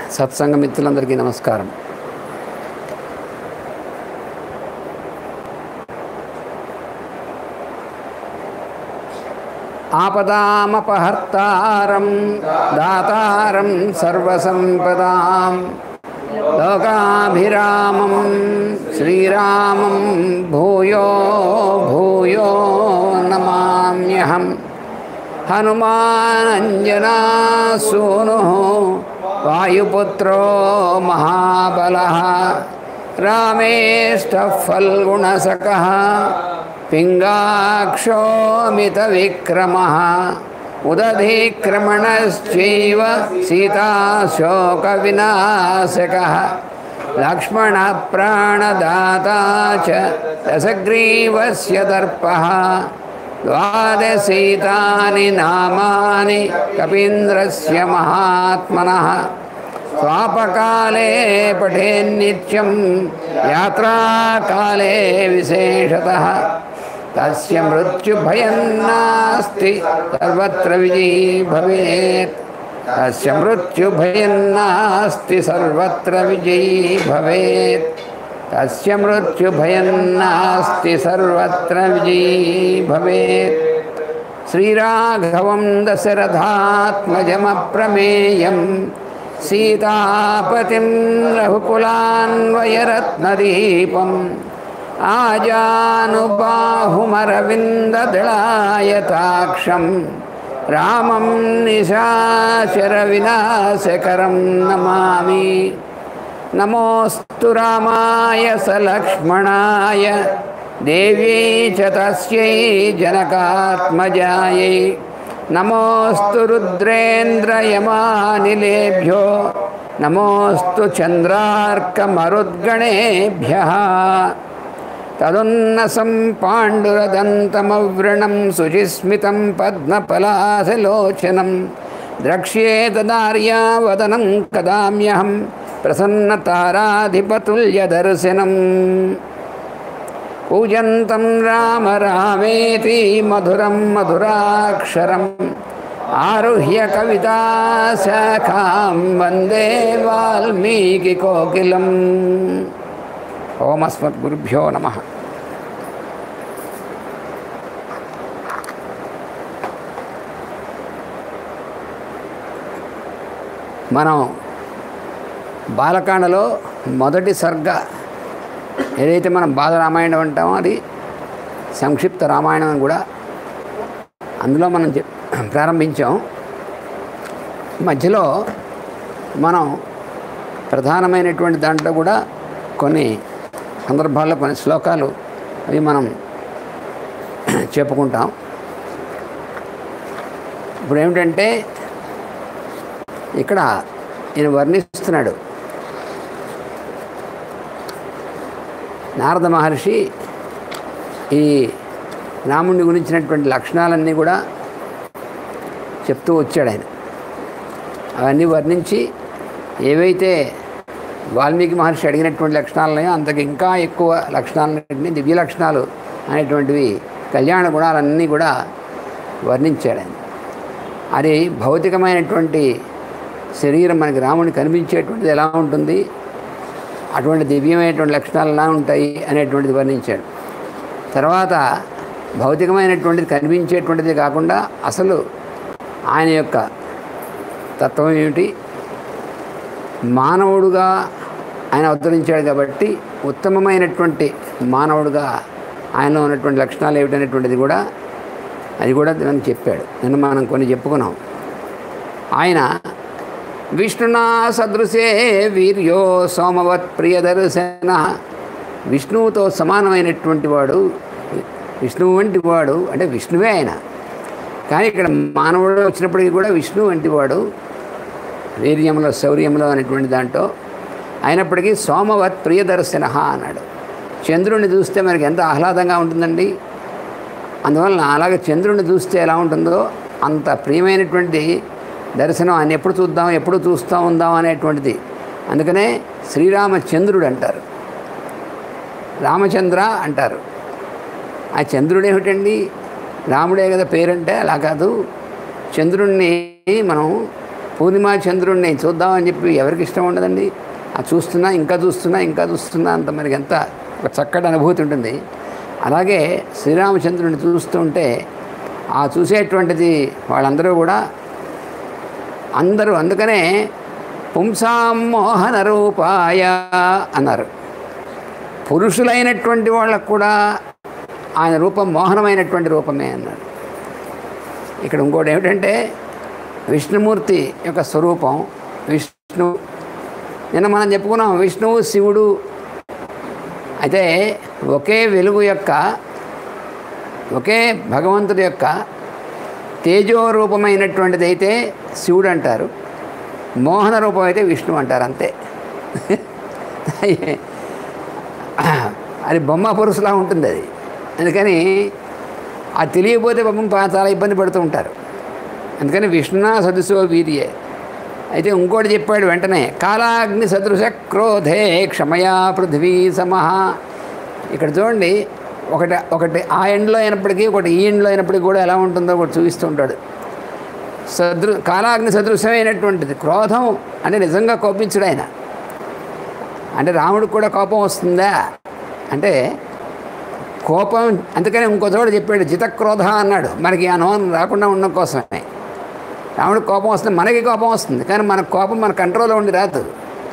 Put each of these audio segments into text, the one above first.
సత్సంగ మిత్రులందరికీ నమస్కారం ఆపదామపహర్తారం దాతారం సర్వసంపదాం లోకాభిరామం శ్రీరామం భూయో భూయో నమామ్యహం హనుమానంజనాసూను వాయుపుత్రో మహాబలः రామేష్టः ఫల్గుణసకः పింగాక్షోమితవిక్రమः ఉదధీక్రమణశ్చైవ సీతాశోకవినాశకः లక్ష్మణప్రాణదాతా చ రసగ్రీవస్య దర్పः ద్వాదశీతాని నామాని కపీంద్రస్య మహాత్మనः స్వాపకాలే పఠేన్నిత్యం యాత్రాకాలే విశేషతः తస్య మృత్యుభయం నాస్తి సర్వత్ర విజయీ భవేత్ తస్య మృత్యుభయం నాస్తి సర్వత్ర విజయీ భవేత్ తస్య మృత్యుభయం నాస్తి సర్వత్ర విజయీ భవేత్ శ్రీరాఘవం దశరథాత్మజమప్రమేయం సీతాపతిం రఘుకులాన్వయరత్నదీపం ఆజానుబాహుమరవిందదళాయతాక్షం రామం నిశాచరవినాశకరం నమామి నమోస్తు రామాయ సలక్ష్మణాయ దేవ్యై చ తస్యై జనకాత్మజాయై నమోస్తు రుద్రేంద్రయమానిలేభ్యో నమోస్తు చంద్రార్కమరుద్గణేభ్య తదున్నసం పాండురదంతమవ్రణం శుచిస్మితం పద్మపలాసలోచనం ద్రక్ష్యే తదార్యావదనం కదామ్యహం ప్రసన్నతారాధిపతుల్యదర్శనం పూజంతం రామ రామేతి మధురం మధురాక్షరం ఆరుహ్య కవితాశాఖాం వందే వాల్మీకి కోకిలం ఓమస్మద్గురుభ్యో నమ మనం బాలకాండలో మొదటి సర్గ ఏదైతే మనం బాల రామాయణం అంటామో అది సంక్షిప్త రామాయణం అని కూడా అందులో మనం చెప్ ప్రారంభించాం మధ్యలో మనం ప్రధానమైనటువంటి దాంట్లో కూడా కొన్ని సందర్భాల్లో కొన్ని శ్లోకాలు అవి మనం చెప్పుకుంటాం ఇప్పుడు ఏమిటంటే ఇక్కడ ఈయన వర్ణిస్తున్నాడు నారద మహర్షి ఈ రాముడిని గురించినటువంటి లక్షణాలన్నీ కూడా చెప్తూ వచ్చాడు ఆయన అవన్నీ వర్ణించి ఏవైతే వాల్మీకి మహర్షి అడిగినటువంటి లక్షణాలు ఉన్నాయో అంతకు ఇంకా ఎక్కువ లక్షణాలన్నింటినీ దివ్య లక్షణాలు అనేటువంటివి కళ్యాణ గుణాలన్నీ కూడా వర్ణించాడు ఆయన అది భౌతికమైనటువంటి శరీరం మనకి రాముడిని కనిపించేటువంటిది ఎలా ఉంటుంది అటువంటి దివ్యమైనటువంటి లక్షణాలు ఎలా ఉంటాయి అనేటువంటిది వర్ణించాడు తర్వాత భౌతికమైనటువంటిది కనిపించేటువంటిది కాకుండా అసలు ఆయన యొక్క తత్వం ఏమిటి మానవుడుగా ఆయన అవతరించాడు కాబట్టి ఉత్తమమైనటువంటి మానవుడుగా ఆయనలో ఉన్నటువంటి లక్షణాలు ఏమిటనేటువంటిది కూడా అది కూడా మనకు చెప్పాడు నిన్న మనం కొన్ని చెప్పుకున్నాం ఆయన విష్ణునా సదృశే వీర్యో సోమవత్ ప్రియదర్శన విష్ణువుతో సమానమైనటువంటి వాడు విష్ణువు వంటి వాడు అంటే విష్ణువే ఆయన కానీ ఇక్కడ మానవుడు వచ్చినప్పటికీ కూడా విష్ణువు వంటి వాడు వీర్యంలో శౌర్యంలో అనేటువంటి దాంట్లో అయినప్పటికీ సోమవత్ ప్రియదర్శన అన్నాడు చంద్రుడిని చూస్తే మనకి ఎంత ఆహ్లాదంగా ఉంటుందండి అందువలన అలాగే చంద్రుడిని చూస్తే ఎలా ఉంటుందో అంత ప్రియమైనటువంటి దర్శనం ఆయన ఎప్పుడు చూద్దాం ఎప్పుడు చూస్తూ ఉందాం అనేటువంటిది అందుకనే శ్రీరామచంద్రుడు అంటారు రామచంద్ర అంటారు ఆ చంద్రుడు ఏమిటండి రాముడే కదా పేరంటే అలా కాదు చంద్రుణ్ణి మనం పూర్ణిమ చంద్రుడిని చూద్దామని చెప్పి ఎవరికి ఇష్టం ఉండదండి ఆ చూస్తున్నా ఇంకా చూస్తున్నా ఇంకా చూస్తున్నా అంత మనకి ఎంత ఒక చక్కటి అనుభూతి ఉంటుంది అలాగే శ్రీరామచంద్రుడిని చూస్తూ ఉంటే ఆ చూసేటువంటిది వాళ్ళందరూ కూడా అందరూ అందుకనే పుంసాం మోహన రూపాయ అన్నారు పురుషులైనటువంటి వాళ్ళకు కూడా ఆయన రూపం మోహనమైనటువంటి రూపమే అన్నారు ఇక్కడ ఇంకోటి ఏమిటంటే విష్ణుమూర్తి యొక్క స్వరూపం విష్ణు నిన్న మనం చెప్పుకున్నాం విష్ణువు శివుడు అయితే ఒకే వెలుగు యొక్క ఒకే భగవంతుడి యొక్క తేజో రూపమైనటువంటిది అయితే శివుడు అంటారు మోహన రూపం అయితే విష్ణు అంటారు అంతే అది బొమ్మ పురుషులా ఉంటుంది అది అందుకని అది తెలియకపోతే పాపం పా- చాలా ఇబ్బంది పడుతూ ఉంటారు అందుకని విష్ణునా సదృశో వీర్యే అయితే ఇంకోటి చెప్పాడు వెంటనే కాలాగ్ని సదృశ క్రోధే క్షమయా పృథ్వీ సమహ ఇక్కడ చూడండి ఒకటి ఒకటి ఆ ఎండ్లో అయినప్పటికీ ఒకటి ఈ ఎండ్లో అయినప్పటికీ కూడా ఎలా ఉంటుందో ఒకటి చూపిస్తూ ఉంటాడు సదృ కాలాగ్ని సదృశమైనటువంటిది క్రోధం అంటే నిజంగా కోపించడు ఆయన అంటే రాముడికి కూడా కోపం వస్తుందా అంటే కోపం అందుకని ఇంకో చోట చెప్పాడు జితక్రోధ అన్నాడు మనకి ఆ అనుమానం రాకుండా ఉండడం కోసమే రాముడికి కోపం వస్తుంది మనకి కోపం వస్తుంది కానీ మన కోపం మన కంట్రోల్లో ఉండి రాదు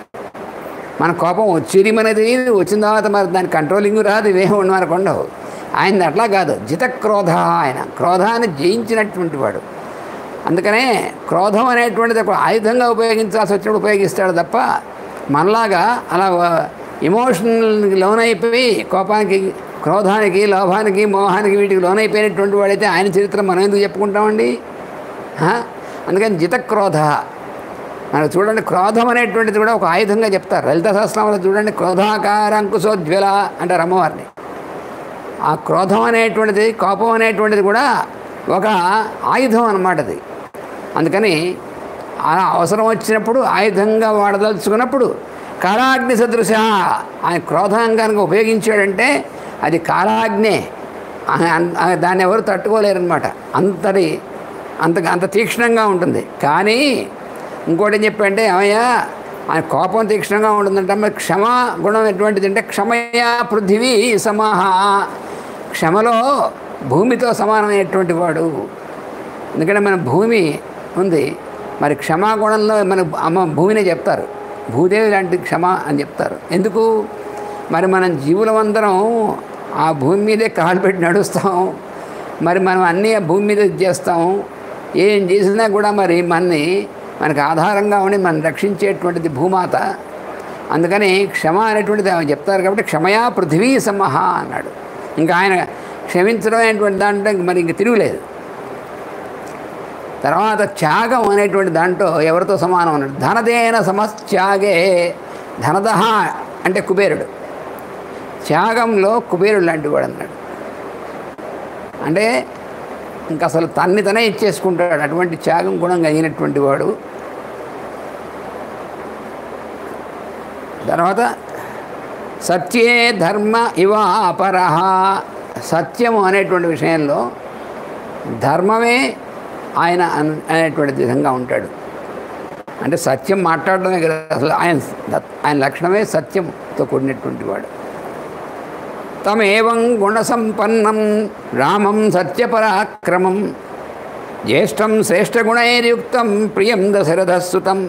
మన కోపం వచ్చిరిమనేది వచ్చిన తర్వాత మరి దాని కంట్రోలింగ్ రాదు ఇవేమి ఉండి మనకు ఉండవు ఆయన అట్లా కాదు జితక్రోధ ఆయన క్రోధాన్ని జయించినటువంటి వాడు అందుకనే క్రోధం అనేటువంటిది ఒక ఆయుధంగా ఉపయోగించాల్సి వచ్చినప్పుడు ఉపయోగిస్తాడు తప్ప మనలాగా అలా ఎమోషనల్ లోనైపోయి కోపానికి క్రోధానికి లోభానికి మోహానికి వీటికి లోనైపోయినటువంటి వాడైతే ఆయన చరిత్ర మనం ఎందుకు చెప్పుకుంటామండి ఆ? అందుకని జితక్రోధ మనకు చూడండి క్రోధం అనేటువంటిది కూడా ఒక ఆయుధంగా చెప్తారు లలిత సహస్రంలో చూడండి క్రోధాకార అంకుశోజ్వల అంటారు అమ్మవారిని ఆ క్రోధం అనేటువంటిది కోపం అనేటువంటిది కూడా ఒక ఆయుధం అన్నమాట అది అందుకని ఆ అవసరం వచ్చినప్పుడు ఆయుధంగా వాడదలుచుకున్నప్పుడు కాలాగ్ని సదృశ ఆయన క్రోధం కనుక ఉపయోగించాడంటే అది కాలాగ్నే ఆ- ఆ- దాన్ని ఎవరు తట్టుకోలేరనమాట అంతటి అంత అంత తీక్షణంగా ఉంటుంది కానీ ఇంకోటి ఏం చెప్పంటే ఏమయ్యా ఆయన కోపం తీక్షణంగా ఉంటుందంటే మరి క్షమ గుణం ఎటువంటిది అంటే క్షమయా పృథివీ సమాహ క్షమలో భూమితో సమానమైనటువంటి వాడు ఎందుకంటే మన భూమి ఉంది మరి క్షమాగుణంలో మన అమ్మ భూమినే చెప్తారు భూదేవి లాంటి క్షమ అని చెప్తారు ఎందుకు మరి మనం జీవులమందరం ఆ భూమి మీదే కాలు పెట్టి నడుస్తాం మరి మనం అన్నీ ఆ భూమి మీద చేస్తాం ఏం చేసినా కూడా మరి మనని మనకు ఆధారంగా ఉండి మనం రక్షించేటువంటిది భూమాత అందుకని క్షమ అనేటువంటిది ఆమె చెప్తారు కాబట్టి క్షమయా పృథివీ సమహ అన్నాడు ఇంకా ఆయన క్షమించడం అనేటువంటి దాంట్లో ఇంక మరి ఇంక తిరుగులేదు తర్వాత త్యాగం అనేటువంటి దాంట్లో ఎవరితో సమానం అన్నాడు ధనదేన సమత్యాగే ధనద అంటే కుబేరుడు త్యాగంలో కుబేరుడు లాంటి వాడు అన్నాడు అంటే ఇంకా అసలు తన్ని తనే ఇచ్చేసుకుంటాడు అటువంటి త్యాగం గుణం కలిగినటువంటి వాడు తర్వాత సత్యే ధర్మ ఇవాపర సత్యము అనేటువంటి విషయంలో ధర్మమే ఆయన అన్- అనేటువంటి విధంగా ఉంటాడు అంటే సత్యం మాట్లాడడమే కదా అసలు ఆయన ఆయన లక్షణమే సత్యంతో కూడినటువంటి వాడు తమేవం గుణసంపన్నం రామం సత్యపరాక్రమం జ్యేష్టం శ్రేష్టగుణైర్యుక్తం ప్రియం దశరథసుతం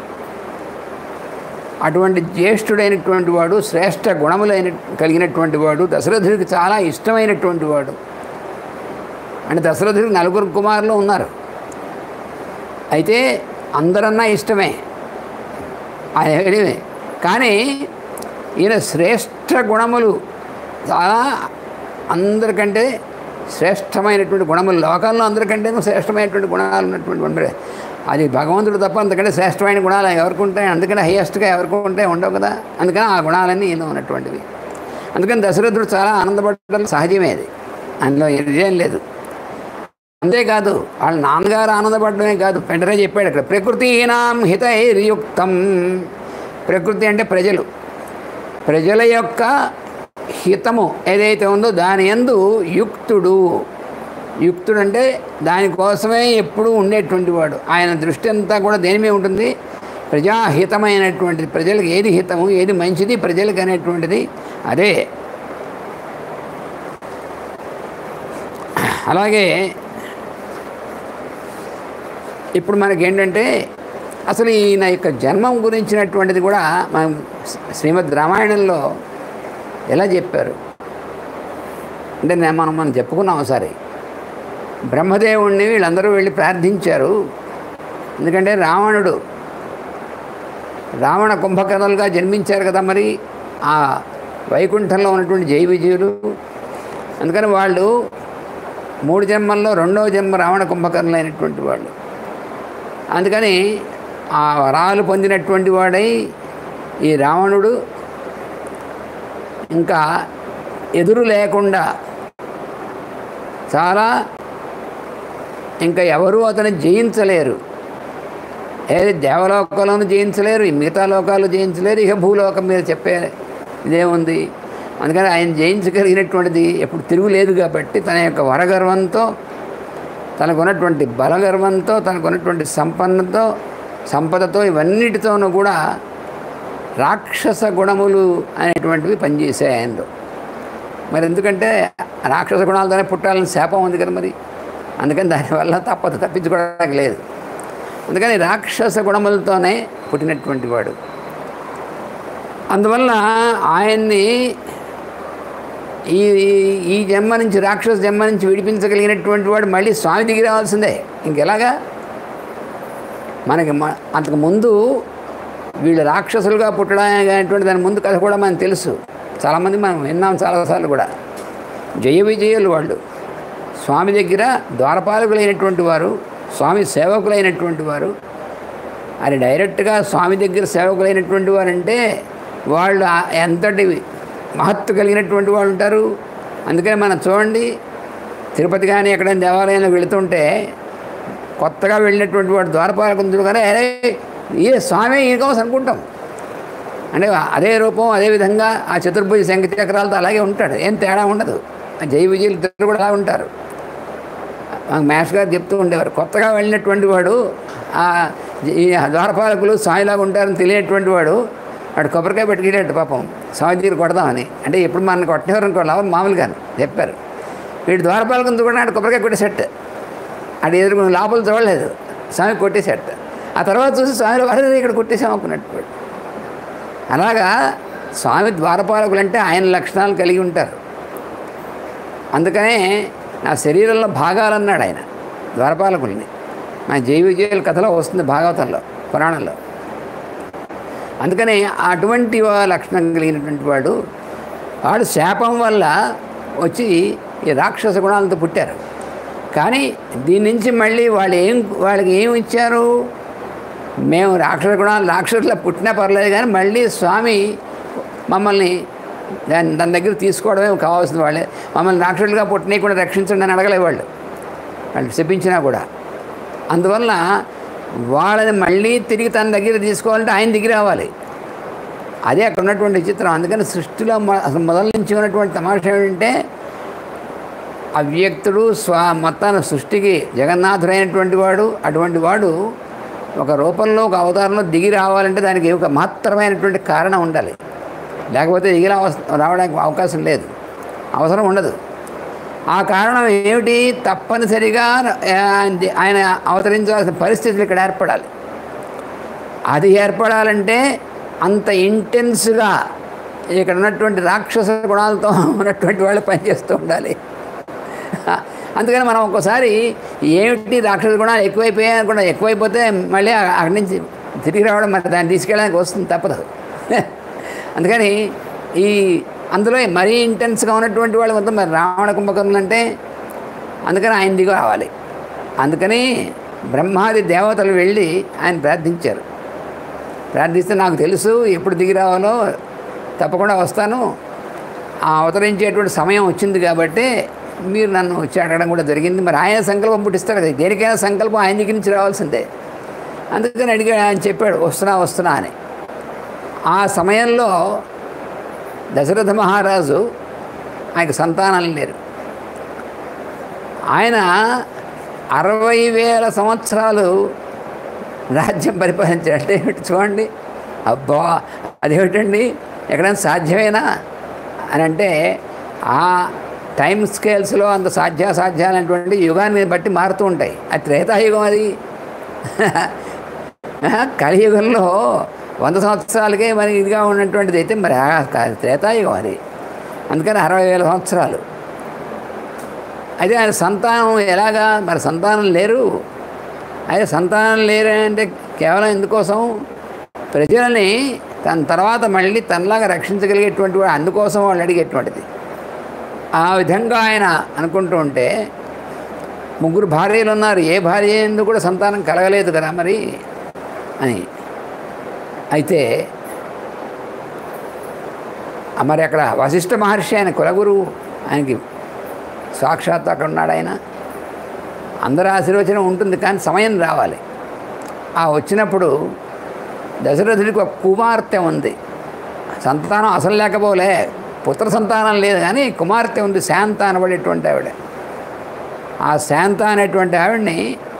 అటువంటి జ్యేష్ఠుడైనటువంటి వాడు శ్రేష్ఠ గుణములైన కలిగినటువంటి వాడు దశరథుడికి చాలా ఇష్టమైనటువంటి వాడు అంటే దశరథుడికి నలుగురు కుమారులు ఉన్నారు అయితే అందరన్నా ఇష్టమే ఆయన ఎనివే కానీ ఈయన శ్రేష్ఠ గుణములు చాలా అందరికంటే శ్రేష్టమైనటువంటి గుణములు లోకాల్లో అందరికంటే శ్రేష్టమైనటువంటి గుణాలు ఉన్నటువంటి ఉండడే అది భగవంతుడు తప్ప అంతకంటే శ్రేష్టమైన గుణాలు ఎవరికి ఉంటాయి అందుకని హయ్యెస్ట్గా ఎవరికి ఉంటాయి ఉండవు కదా అందుకని ఆ గుణాలన్నీ ఈయన ఉన్నటువంటివి అందుకని దశరథుడు చాలా ఆనందపడడం సహజమే అది అందులో ఇదేం లేదు అంతేకాదు వాళ్ళ నాన్నగారు ఆనందపడడమే కాదు వెంటనే చెప్పాడు అక్కడ ప్రకృతీనాం హితైర్యుక్తం ప్రకృతి అంటే ప్రజలు ప్రజల యొక్క హితము ఏదైతే ఉందో దాని ఎందు యుక్తుడు యుక్తుడు అంటే దానికోసమే ఎప్పుడూ ఉండేటువంటి వాడు ఆయన దృష్టి అంతా కూడా దేని మీద ఉంటుంది ప్రజాహితమైనటువంటిది ప్రజలకు ఏది హితము ఏది మంచిది ప్రజలకు అనేటువంటిది అదే అలాగే ఇప్పుడు మనకేంటంటే అసలు ఈయన యొక్క జన్మం గురించినటువంటిది కూడా మనం శ్రీమద్ రామాయణంలో ఎలా చెప్పారు అంటే నేను మనం మనం చెప్పుకున్నాం ఒకసారి బ్రహ్మదేవుణ్ణి వీళ్ళందరూ వెళ్ళి ప్రార్థించారు ఎందుకంటే రావణుడు రావణ కుంభకర్ణలుగా జన్మించారు కదా మరి ఆ వైకుంఠంలో ఉన్నటువంటి జై విజయులు అందుకని వాళ్ళు మూడు జన్మల్లో రెండవ జన్మ రావణ కుంభకర్ణులు అయినటువంటి వాళ్ళు అందుకని ఆ వరాలు పొందినటువంటి వాడై ఈ రావణుడు ఇంకా ఎదురు లేకుండా చాలా ఇంకా ఎవరు అతను జయించలేరు ఏది దేవలోకంలోనూ జయించలేరు ఈ మిగతా లోకాలు జయించలేరు ఇక భూలోకం మీద చెప్పే ఇదేముంది అందుకని ఆయన జయించగలిగినటువంటిది ఎప్పుడు తిరుగులేదు కాబట్టి తన యొక్క వరగర్వంతో తనకున్నటువంటి బలగర్వంతో తనకున్నటువంటి సంపన్నతో సంపదతో ఇవన్నిటితోనూ కూడా రాక్షస గుణములు అనేటువంటివి పనిచేసాయి ఆయనలో మరి ఎందుకంటే రాక్షస గుణాలతోనే పుట్టాలని శాపం ఉంది కదా మరి అందుకని దానివల్ల తప్పదు తప్పించుకోవడానికి లేదు అందుకని రాక్షస గుణములతోనే పుట్టినటువంటి వాడు అందువల్ల ఆయన్ని ఈ ఈ జన్మ నుంచి రాక్షస జన్మ నుంచి విడిపించగలిగినటువంటి వాడు మళ్ళీ స్వామి దిగి రావాల్సిందే ఇంకెలాగా మనకి మ- అంతకు ముందు వీళ్ళు రాక్షసులుగా పుట్టడం అనేటువంటి దాని ముందు కథ కూడా మనకు తెలుసు చాలామంది మనం విన్నాం చాలాసార్లు కూడా జయ విజయులు వాళ్ళు స్వామి దగ్గర ద్వారపాలకులైనటువంటి వారు స్వామి సేవకులైనటువంటి వారు అది డైరెక్ట్గా స్వామి దగ్గర సేవకులైనటువంటి వారు అంటే వాళ్ళు ఆ- ఎంతటి మహత్తు కలిగినటువంటి వాళ్ళు ఉంటారు అందుకని మనం చూడండి తిరుపతి కానీ ఎక్కడైనా దేవాలయంలో వెళుతుంటే కొత్తగా వెళ్ళినటువంటి వాడు ద్వారపాలకులు కానీ అరే ఏ స్వామి ఈయన కోసం అనుకుంటాం అంటే అదే రూపం అదే విధంగా ఆ చతుర్భుజ శంఖ చక్రాలతో అలాగే ఉంటాడు ఏం తేడా ఉండదు ఆ జై విజయులు ఇద్దరు కూడా అలా ఉంటారు మాకు మ్యాథ్స్ గారు చెప్తూ ఉండేవారు కొత్తగా వెళ్ళినటువంటి వాడు ఆ ఈ ద్వారపాలకులు స్వామిలాగా ఉంటారని తెలియనటువంటి వాడు వాడు కొబ్బరికాయ పెట్టుకెళ్ళాడు పాపం స్వామి దగ్గర కొడదామని అంటే ఎప్పుడు మన కొట్టినవారు అనుకోవాలి ఎవరు మామూలుగా చెప్పారు వీడు ద్వారపాలకుని కూడా నాడు కొబ్బరికాయ కొట్టేసెట్ అది ఎదురుకుని లోపల చూడలేదు స్వామి కొట్టేసెట్ ఆ తర్వాత చూసి స్వామిలో వారి ఇక్కడ కొట్టేసాం అనుకున్నట్టు వాడు. అలాగా స్వామి ద్వారపాలకులు అంటే ఆయన లక్షణాలు కలిగి ఉంటారు అందుకనే నా శరీరంలో భాగాలు అన్నాడు ఆయన ద్వారపాలకుల్ని మా జై విజయుల కథలో వస్తుంది భాగవతంలో పురాణంలో అందుకనే అటువంటి వా- లక్షణం కలిగినటువంటి వాడు వాడు శాపం వల్ల వచ్చి ఈ రాక్షస గుణాలతో పుట్టారు కానీ దీని నుంచి మళ్ళీ వాళ్ళు ఏం వాళ్ళకి ఏం ఇచ్చారు మేము రాక్షస గుణాలు రాక్షసులా పుట్టినా పర్లేదు కానీ మళ్ళీ స్వామి మమ్మల్ని దాని దాని దగ్గర తీసుకోవడమే కావాల్సిన వాళ్ళే మమ్మల్ని రాక్షసులుగా పుట్టినవి కూడా రక్షించండి అని అడగలే వాళ్ళు వాళ్ళు చెప్పించినా కూడా అందువల్ల వాళ్ళని మళ్ళీ తిరిగి తన దగ్గర తీసుకోవాలంటే ఆయన దిగి రావాలి అదే అక్కడ ఉన్నటువంటి విచిత్రం అందుకని సృష్టిలో మొ- అసలు మొదల నుంచి ఉన్నటువంటి తమాషా ఏంటంటే అవ్యక్తుడు స్వ మొత్తాన్ని సృష్టికి జగన్నాథుడైనటువంటి వాడు అటువంటి వాడు ఒక రూపంలో ఒక అవతారంలో దిగి రావాలంటే దానికి ఒక మహత్తరమైనటువంటి కారణం ఉండాలి లేకపోతే దిగి రావ- రావడానికి అవకాశం లేదు అవసరం ఉండదు ఆ కారణం ఏమిటి తప్పనిసరిగా ఆ, ఆయన అవతరించాల్సిన పరిస్థితులు ఇక్కడ ఏర్పడాలి అది ఏర్పడాలంటే అంత ఇంటెన్స్గా ఇక్కడ ఉన్నటువంటి రాక్షస గుణాలతో ఉన్నటువంటి వాళ్ళు పనిచేస్తూ ఉండాలి అందుకని మనం ఒక్కోసారి ఏమిటి రాక్షస గుణాలు ఎక్కువైపోయాయి అనుకుంటా ఎక్కువైపోతే మళ్ళీ అ- అక్కడి నుంచి తిరిగి రావడం మరి దాన్ని తీసుకెళ్ళడానికి వస్తుంది తప్పదు అందుకని ఈ అందులో మరీ ఇంటెన్స్గా ఉన్నటువంటి వాళ్ళు మొత్తం మరి రావణ కుంభకర్ణులు అంటే అందుకని ఆయన దిగు రావాలి అందుకని బ్రహ్మాది దేవతలు వెళ్ళి ఆయన ప్రార్థించారు ప్రార్థిస్తే నాకు తెలుసు ఎప్పుడు దిగి రావాలో తప్పకుండా వస్తాను ఆ అవతరించేటువంటి సమయం వచ్చింది కాబట్టి మీరు నన్ను వచ్చి అడగడం కూడా జరిగింది మరి ఆయన సంకల్పం పుట్టిస్తారు కదా దేనికైనా సంకల్పం ఆయన దగ్గర నుంచి రావాల్సిందే అందుకని అడిగాడు ఆయన చెప్పాడు వస్తున్నా వస్తున్నా అని ఆ సమయంలో దశరథ మహారాజు ఆయనకు సంతానం లేరు ఆయన అరవై వేల సంవత్సరాలు రాజ్యం పరిపాలించాడు అంటే ఏమిటి చూడండి అబ్బా అదేమిటండి ఎక్కడైనా సాధ్యమేనా అని అంటే ఆ టైం స్కేల్స్లో అంత సాధ్యాసాధ్యాలైనటువంటి యుగాన్ని బట్టి మారుతూ ఉంటాయి అది త్రేతాయుగం అది కలియుగంలో వంద సంవత్సరాలకే మరి ఇదిగా ఉన్నటువంటిది అయితే మరి ఆ క- త్రేతాయుగం అది అందుకని అరవై వేల సంవత్సరాలు అయితే ఆయన సంతానం ఎలాగా మరి సంతానం లేరు అయితే సంతానం లేరు అంటే కేవలం ఎందుకోసం ప్రజలని తన తర్వాత మళ్ళీ తనలాగా రక్షించగలిగేటువంటి వాడు అందుకోసం వాళ్ళు అడిగేటువంటిది ఆ విధంగా ఆయన అనుకుంటూ ఉంటే ముగ్గురు భార్యలు ఉన్నారు ఏ భార్య ఎందుకు కూడా సంతానం కలగలేదు కదా మరి అని అయితే ఆ మరి అక్కడ వశిష్ఠ మహర్షి ఆయన కులగురువు ఆయనకి సాక్షాత్ అక్కడ ఉన్నాడు ఆయన అందరి ఆశీర్వచనం ఉంటుంది కానీ సమయం రావాలి ఆ వచ్చినప్పుడు దశరథుడికి ఒక కుమార్తె ఉంది సంతానం అసలు లేకపోలే పుత్ర సంతానం లేదు కానీ కుమార్తె ఉంది శాంత అనబడేటువంటి ఆవిడ ఆ శాంత అనేటువంటి ఆవిడ్ని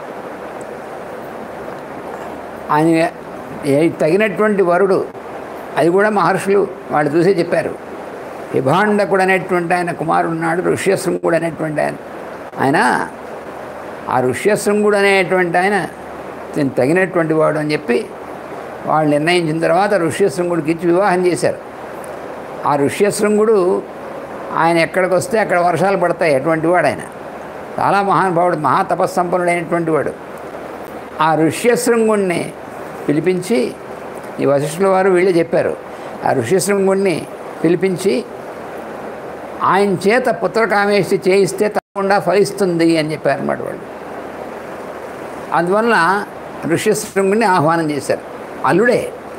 ఆయన ఏ- తగినటువంటి వరుడు అది కూడా మహర్షులు వాళ్ళు చూసే చెప్పారు విభాండకుడు అనేటువంటి ఆయన కుమారుడు ఉన్నాడు ఋష్యశృంగుడు అనేటువంటి ఆయన ఆయన ఆ ఋష్యశృంగుడు అనేటువంటి ఆయన నేను తగినటువంటి వాడు అని చెప్పి వాళ్ళు నిర్ణయించిన తర్వాత ఋష్యశృంగుడికి ఇచ్చి వివాహం చేశారు ఆ ఋష్యశృంగుడు ఆయన ఎక్కడికి వస్తే అక్కడ వర్షాలు పడతాయి అటువంటి వాడు ఆయన చాలా మహానుభావుడు మహా తపస్సంపన్నుడైనటువంటి వాడు ఆ ఋష్యశృంగుణ్ణి పిలిపించి ఈ వశిష్ఠుల వారు వీళ్ళే చెప్పారు ఆ ఋష్యశృంగుణ్ణి పిలిపించి ఆయన చేత పుత్రకామేష్టి చేయిస్తే తప్పకుండా ఫలిస్తుంది అని చెప్పారు అన్నమాట వాళ్ళు అందువల్ల ఋష్యశృంగుని ఆహ్వానం చేశారు అల్లుడే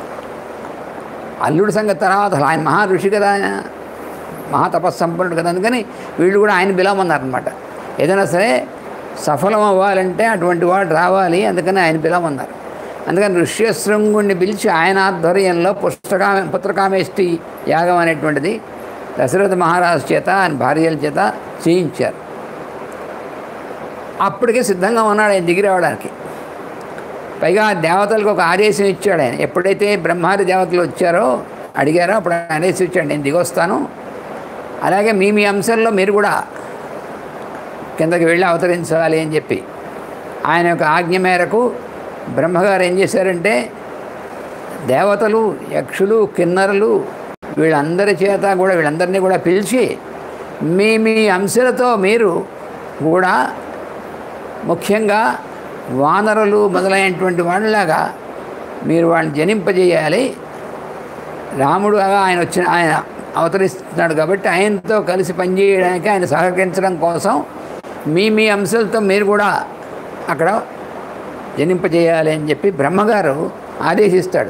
అల్లుడి సంగతి తర్వాత అసలు ఆయన మహా ఋషి కదా ఆయన మహా తపస్సంపన్నుడు కదా అందుకని వీళ్ళు కూడా ఆయన పిలవమన్నారనమాట ఏదైనా సరే సఫలం అవ్వాలంటే అటువంటి వాడు రావాలి అందుకని ఆయన పిలవమన్నారు అందుకని ఋష్యశృంగుణ్ణి పిలిచి ఆయన ఆధ్వర్యంలో పుస్తకామే పుత్రకామేష్టి యాగం అనేటువంటిది దశరథ మహారాజు చేత ఆయన భార్యల చేత చేయించారు అప్పటికే సిద్ధంగా ఉన్నాడు ఆయన దిగి రావడానికి పైగా దేవతలకు ఒక ఆదేశం ఇచ్చాడు ఆయన ఎప్పుడైతే బ్రహ్మాది దేవతలు వచ్చారో అడిగారో అప్పుడు ఆయన ఆదేశం ఇచ్చాడు నేను దిగొస్తాను అలాగే మీ మీ అంశంలో మీరు కూడా కిందకి వెళ్ళి అవతరించాలి అని చెప్పి ఆయన యొక్క ఆజ్ఞ మేరకు బ్రహ్మగారు ఏం చేశారంటే దేవతలు యక్షులు కిన్నరులు వీళ్ళందరి చేత కూడా వీళ్ళందరినీ కూడా పిలిచి మీ మీ అంశాలతో మీరు కూడా ముఖ్యంగా వానరులు మొదలైనటువంటి వాళ్ళలాగా మీరు వాళ్ళని జనింపజేయాలి రాముడు ఆయన వచ్చిన ఆయన అవతరిస్తున్నాడు కాబట్టి ఆయనతో కలిసి పనిచేయడానికి ఆయన సహకరించడం కోసం మీ మీ అంశాలతో మీరు కూడా అక్కడ జనింపజేయాలి అని చెప్పి బ్రహ్మగారు ఆదేశిస్తాడు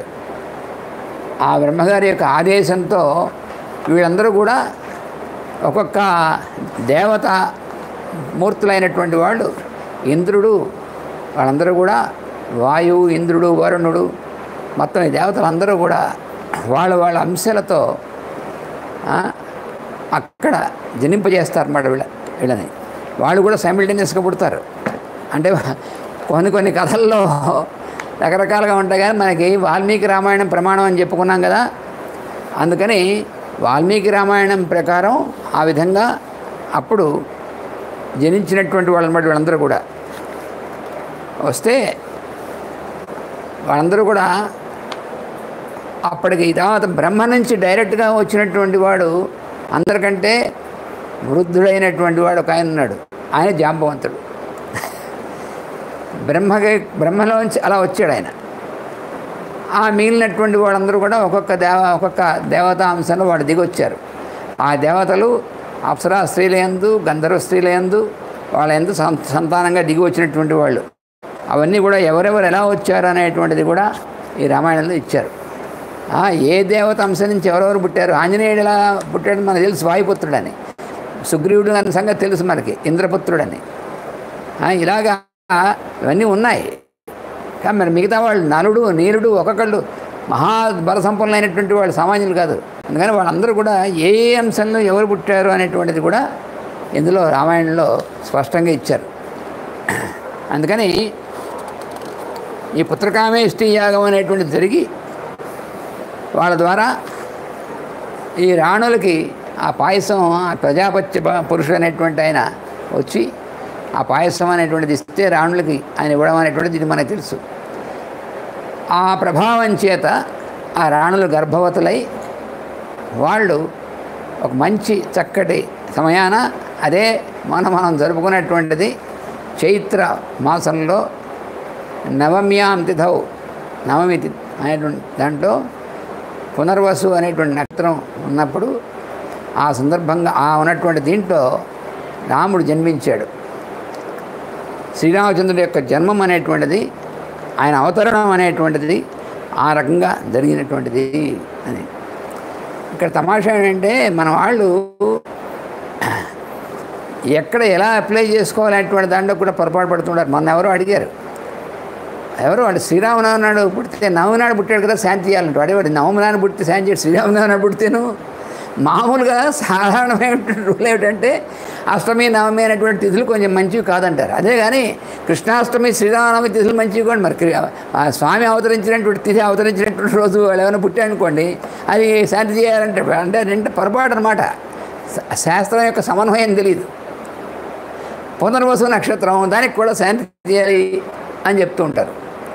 ఆ బ్రహ్మగారి యొక్క ఆదేశంతో వీళ్ళందరూ కూడా ఒక్కొక్క దేవత మూర్తులైనటువంటి వాళ్ళు ఇంద్రుడు వాళ్ళందరూ కూడా వాయువు ఇంద్రుడు వరుణుడు మొత్తం ఈ దేవతలందరూ కూడా వాళ్ళ వాళ్ళ అంశాలతో ఆ, అక్కడ జనింపజేస్తారన్నమాట వీళ్ళ వీళ్ళని వాళ్ళు కూడా సైమిల్టేనియస్గా పుడతారు అంటే కొన్ని కొన్ని కథల్లో రకరకాలుగా ఉంటాయి కానీ మనకి వాల్మీకి రామాయణం ప్రమాణం అని చెప్పుకున్నాం కదా అందుకని వాల్మీకి రామాయణం ప్రకారం ఆ విధంగా అప్పుడు జనించినటువంటి వాళ్ళనమాట వీళ్ళందరూ కూడా వస్తే వాళ్ళందరూ కూడా అప్పటికి తర్వాత బ్రహ్మ నుంచి డైరెక్ట్గా వచ్చినటువంటి వాడు అందరికంటే వృద్ధుడైనటువంటి వాడు ఒక ఆయన ఉన్నాడు ఆయన జాంబవంతుడు బ్రహ్మకి బ్రహ్మలోంచి అలా వచ్చాడు ఆయన ఆ మిగిలినటువంటి వాళ్ళందరూ కూడా ఒక్కొక్క దేవ ఒక్కొక్క దేవతా అంశంలో వాడు దిగొచ్చారు ఆ దేవతలు అప్సరా స్త్రీలయందు గంధర్వ స్త్రీలయందు వాళ్ళ ఎందు సం- సంతానంగా దిగి వచ్చినటువంటి వాళ్ళు అవన్నీ కూడా ఎవరెవరు ఎలా వచ్చారు అనేటువంటిది కూడా ఈ రామాయణంలో ఇచ్చారు ఆ, ఏ దేవత అంశం నుంచి ఎవరెవరు పుట్టారు ఆంజనేయుడు ఎలా పుట్టాడు మనకు తెలుసు వాయుపుత్రుడని సుగ్రీవుడు అన్న సంగతి తెలుసు మనకి ఇంద్రపుత్రుడని ఆ, ఇలాగా ఇవన్నీ ఉన్నాయి కానీ మరి మిగతా వాళ్ళు నలుడు నీరుడు ఒక్కొక్కళ్ళు మహా బల సంపన్నులైనటువంటి వాళ్ళు సామాన్యులు కాదు అందుకని వాళ్ళందరూ కూడా ఏ ఏ అంశంలో ఎవరు పుట్టారు అనేటువంటిది కూడా ఇందులో రామాయణంలో స్పష్టంగా ఇచ్చారు అందుకని ఈ పుత్రకామేష్టి యాగం అనేటువంటిది జరిగి వాళ్ళ ద్వారా ఈ రాణులకి ఆ పాయసం ఆ ప్రజాపత్య ప- పురుషుడు అనేటువంటి ఆయన వచ్చి ఆ పాయసం అనేటువంటిది ఇస్తే రాణులకి ఆయన ఇవ్వడం అనేటువంటిది ఇది మనకు తెలుసు ఆ ప్రభావం చేత ఆ రాణులు గర్భవతులై వాళ్ళు ఒక మంచి చక్కటి సమయాన అదే మనం మనం జరుపుకునేటువంటిది చైత్ర మాసంలో నవమ్యాం తిథౌ నవమి తి అనేటువంటి దాంట్లో పునర్వసు అనేటువంటి నక్షత్రం ఉన్నప్పుడు ఆ సందర్భంగా ఆ ఉన్నటువంటి దీంట్లో రాముడు జన్మించాడు శ్రీరామచంద్రుడి యొక్క జన్మం అనేటువంటిది ఆయన అవతరణం అనేటువంటిది ఆ రకంగా జరిగినటువంటిది అని ఇక్కడ తమాషా ఏంటంటే మన వాళ్ళు ఎక్కడ ఎలా అప్లై చేసుకోవాలనేటువంటి దాంట్లో కూడా పొరపాటు పడుతున్నారు మొన్న ఎవరో అడిగారు ఎవరు వాడు శ్రీరామనవమి నాడు పుట్టితే నవమి నాడు పుట్టాడు కదా శాంతి చేయాలంటే వాడే వాడు నవమి నాడు పుట్టితే శాంతి చేయడు శ్రీరామనవమి నాడు పుడితేను మామూలుగా సాధారణమైనటువంటి రూల్ ఏమిటంటే అష్టమి నవమి అనేటువంటి తిథులు కొంచెం మంచివి కాదంటారు అదే కానీ కృష్ణాష్టమి శ్రీరామనవమి తిథులు మంచివి కూడా మరి క్రి- ఆ స్వామి అవతరించినటువంటి తిథి అవతరించినటువంటి రోజు వాళ్ళు ఏమైనా పుట్టారనుకోండి అది శాంతి చేయాలంటే అంటే రెండు పొరపాటు అనమాట శాస్త్రం యొక్క సమన్వయం తెలియదు పునర్వసు నక్షత్రం దానికి కూడా శాంతి చేయాలి అని చెప్తూ ఉంటారు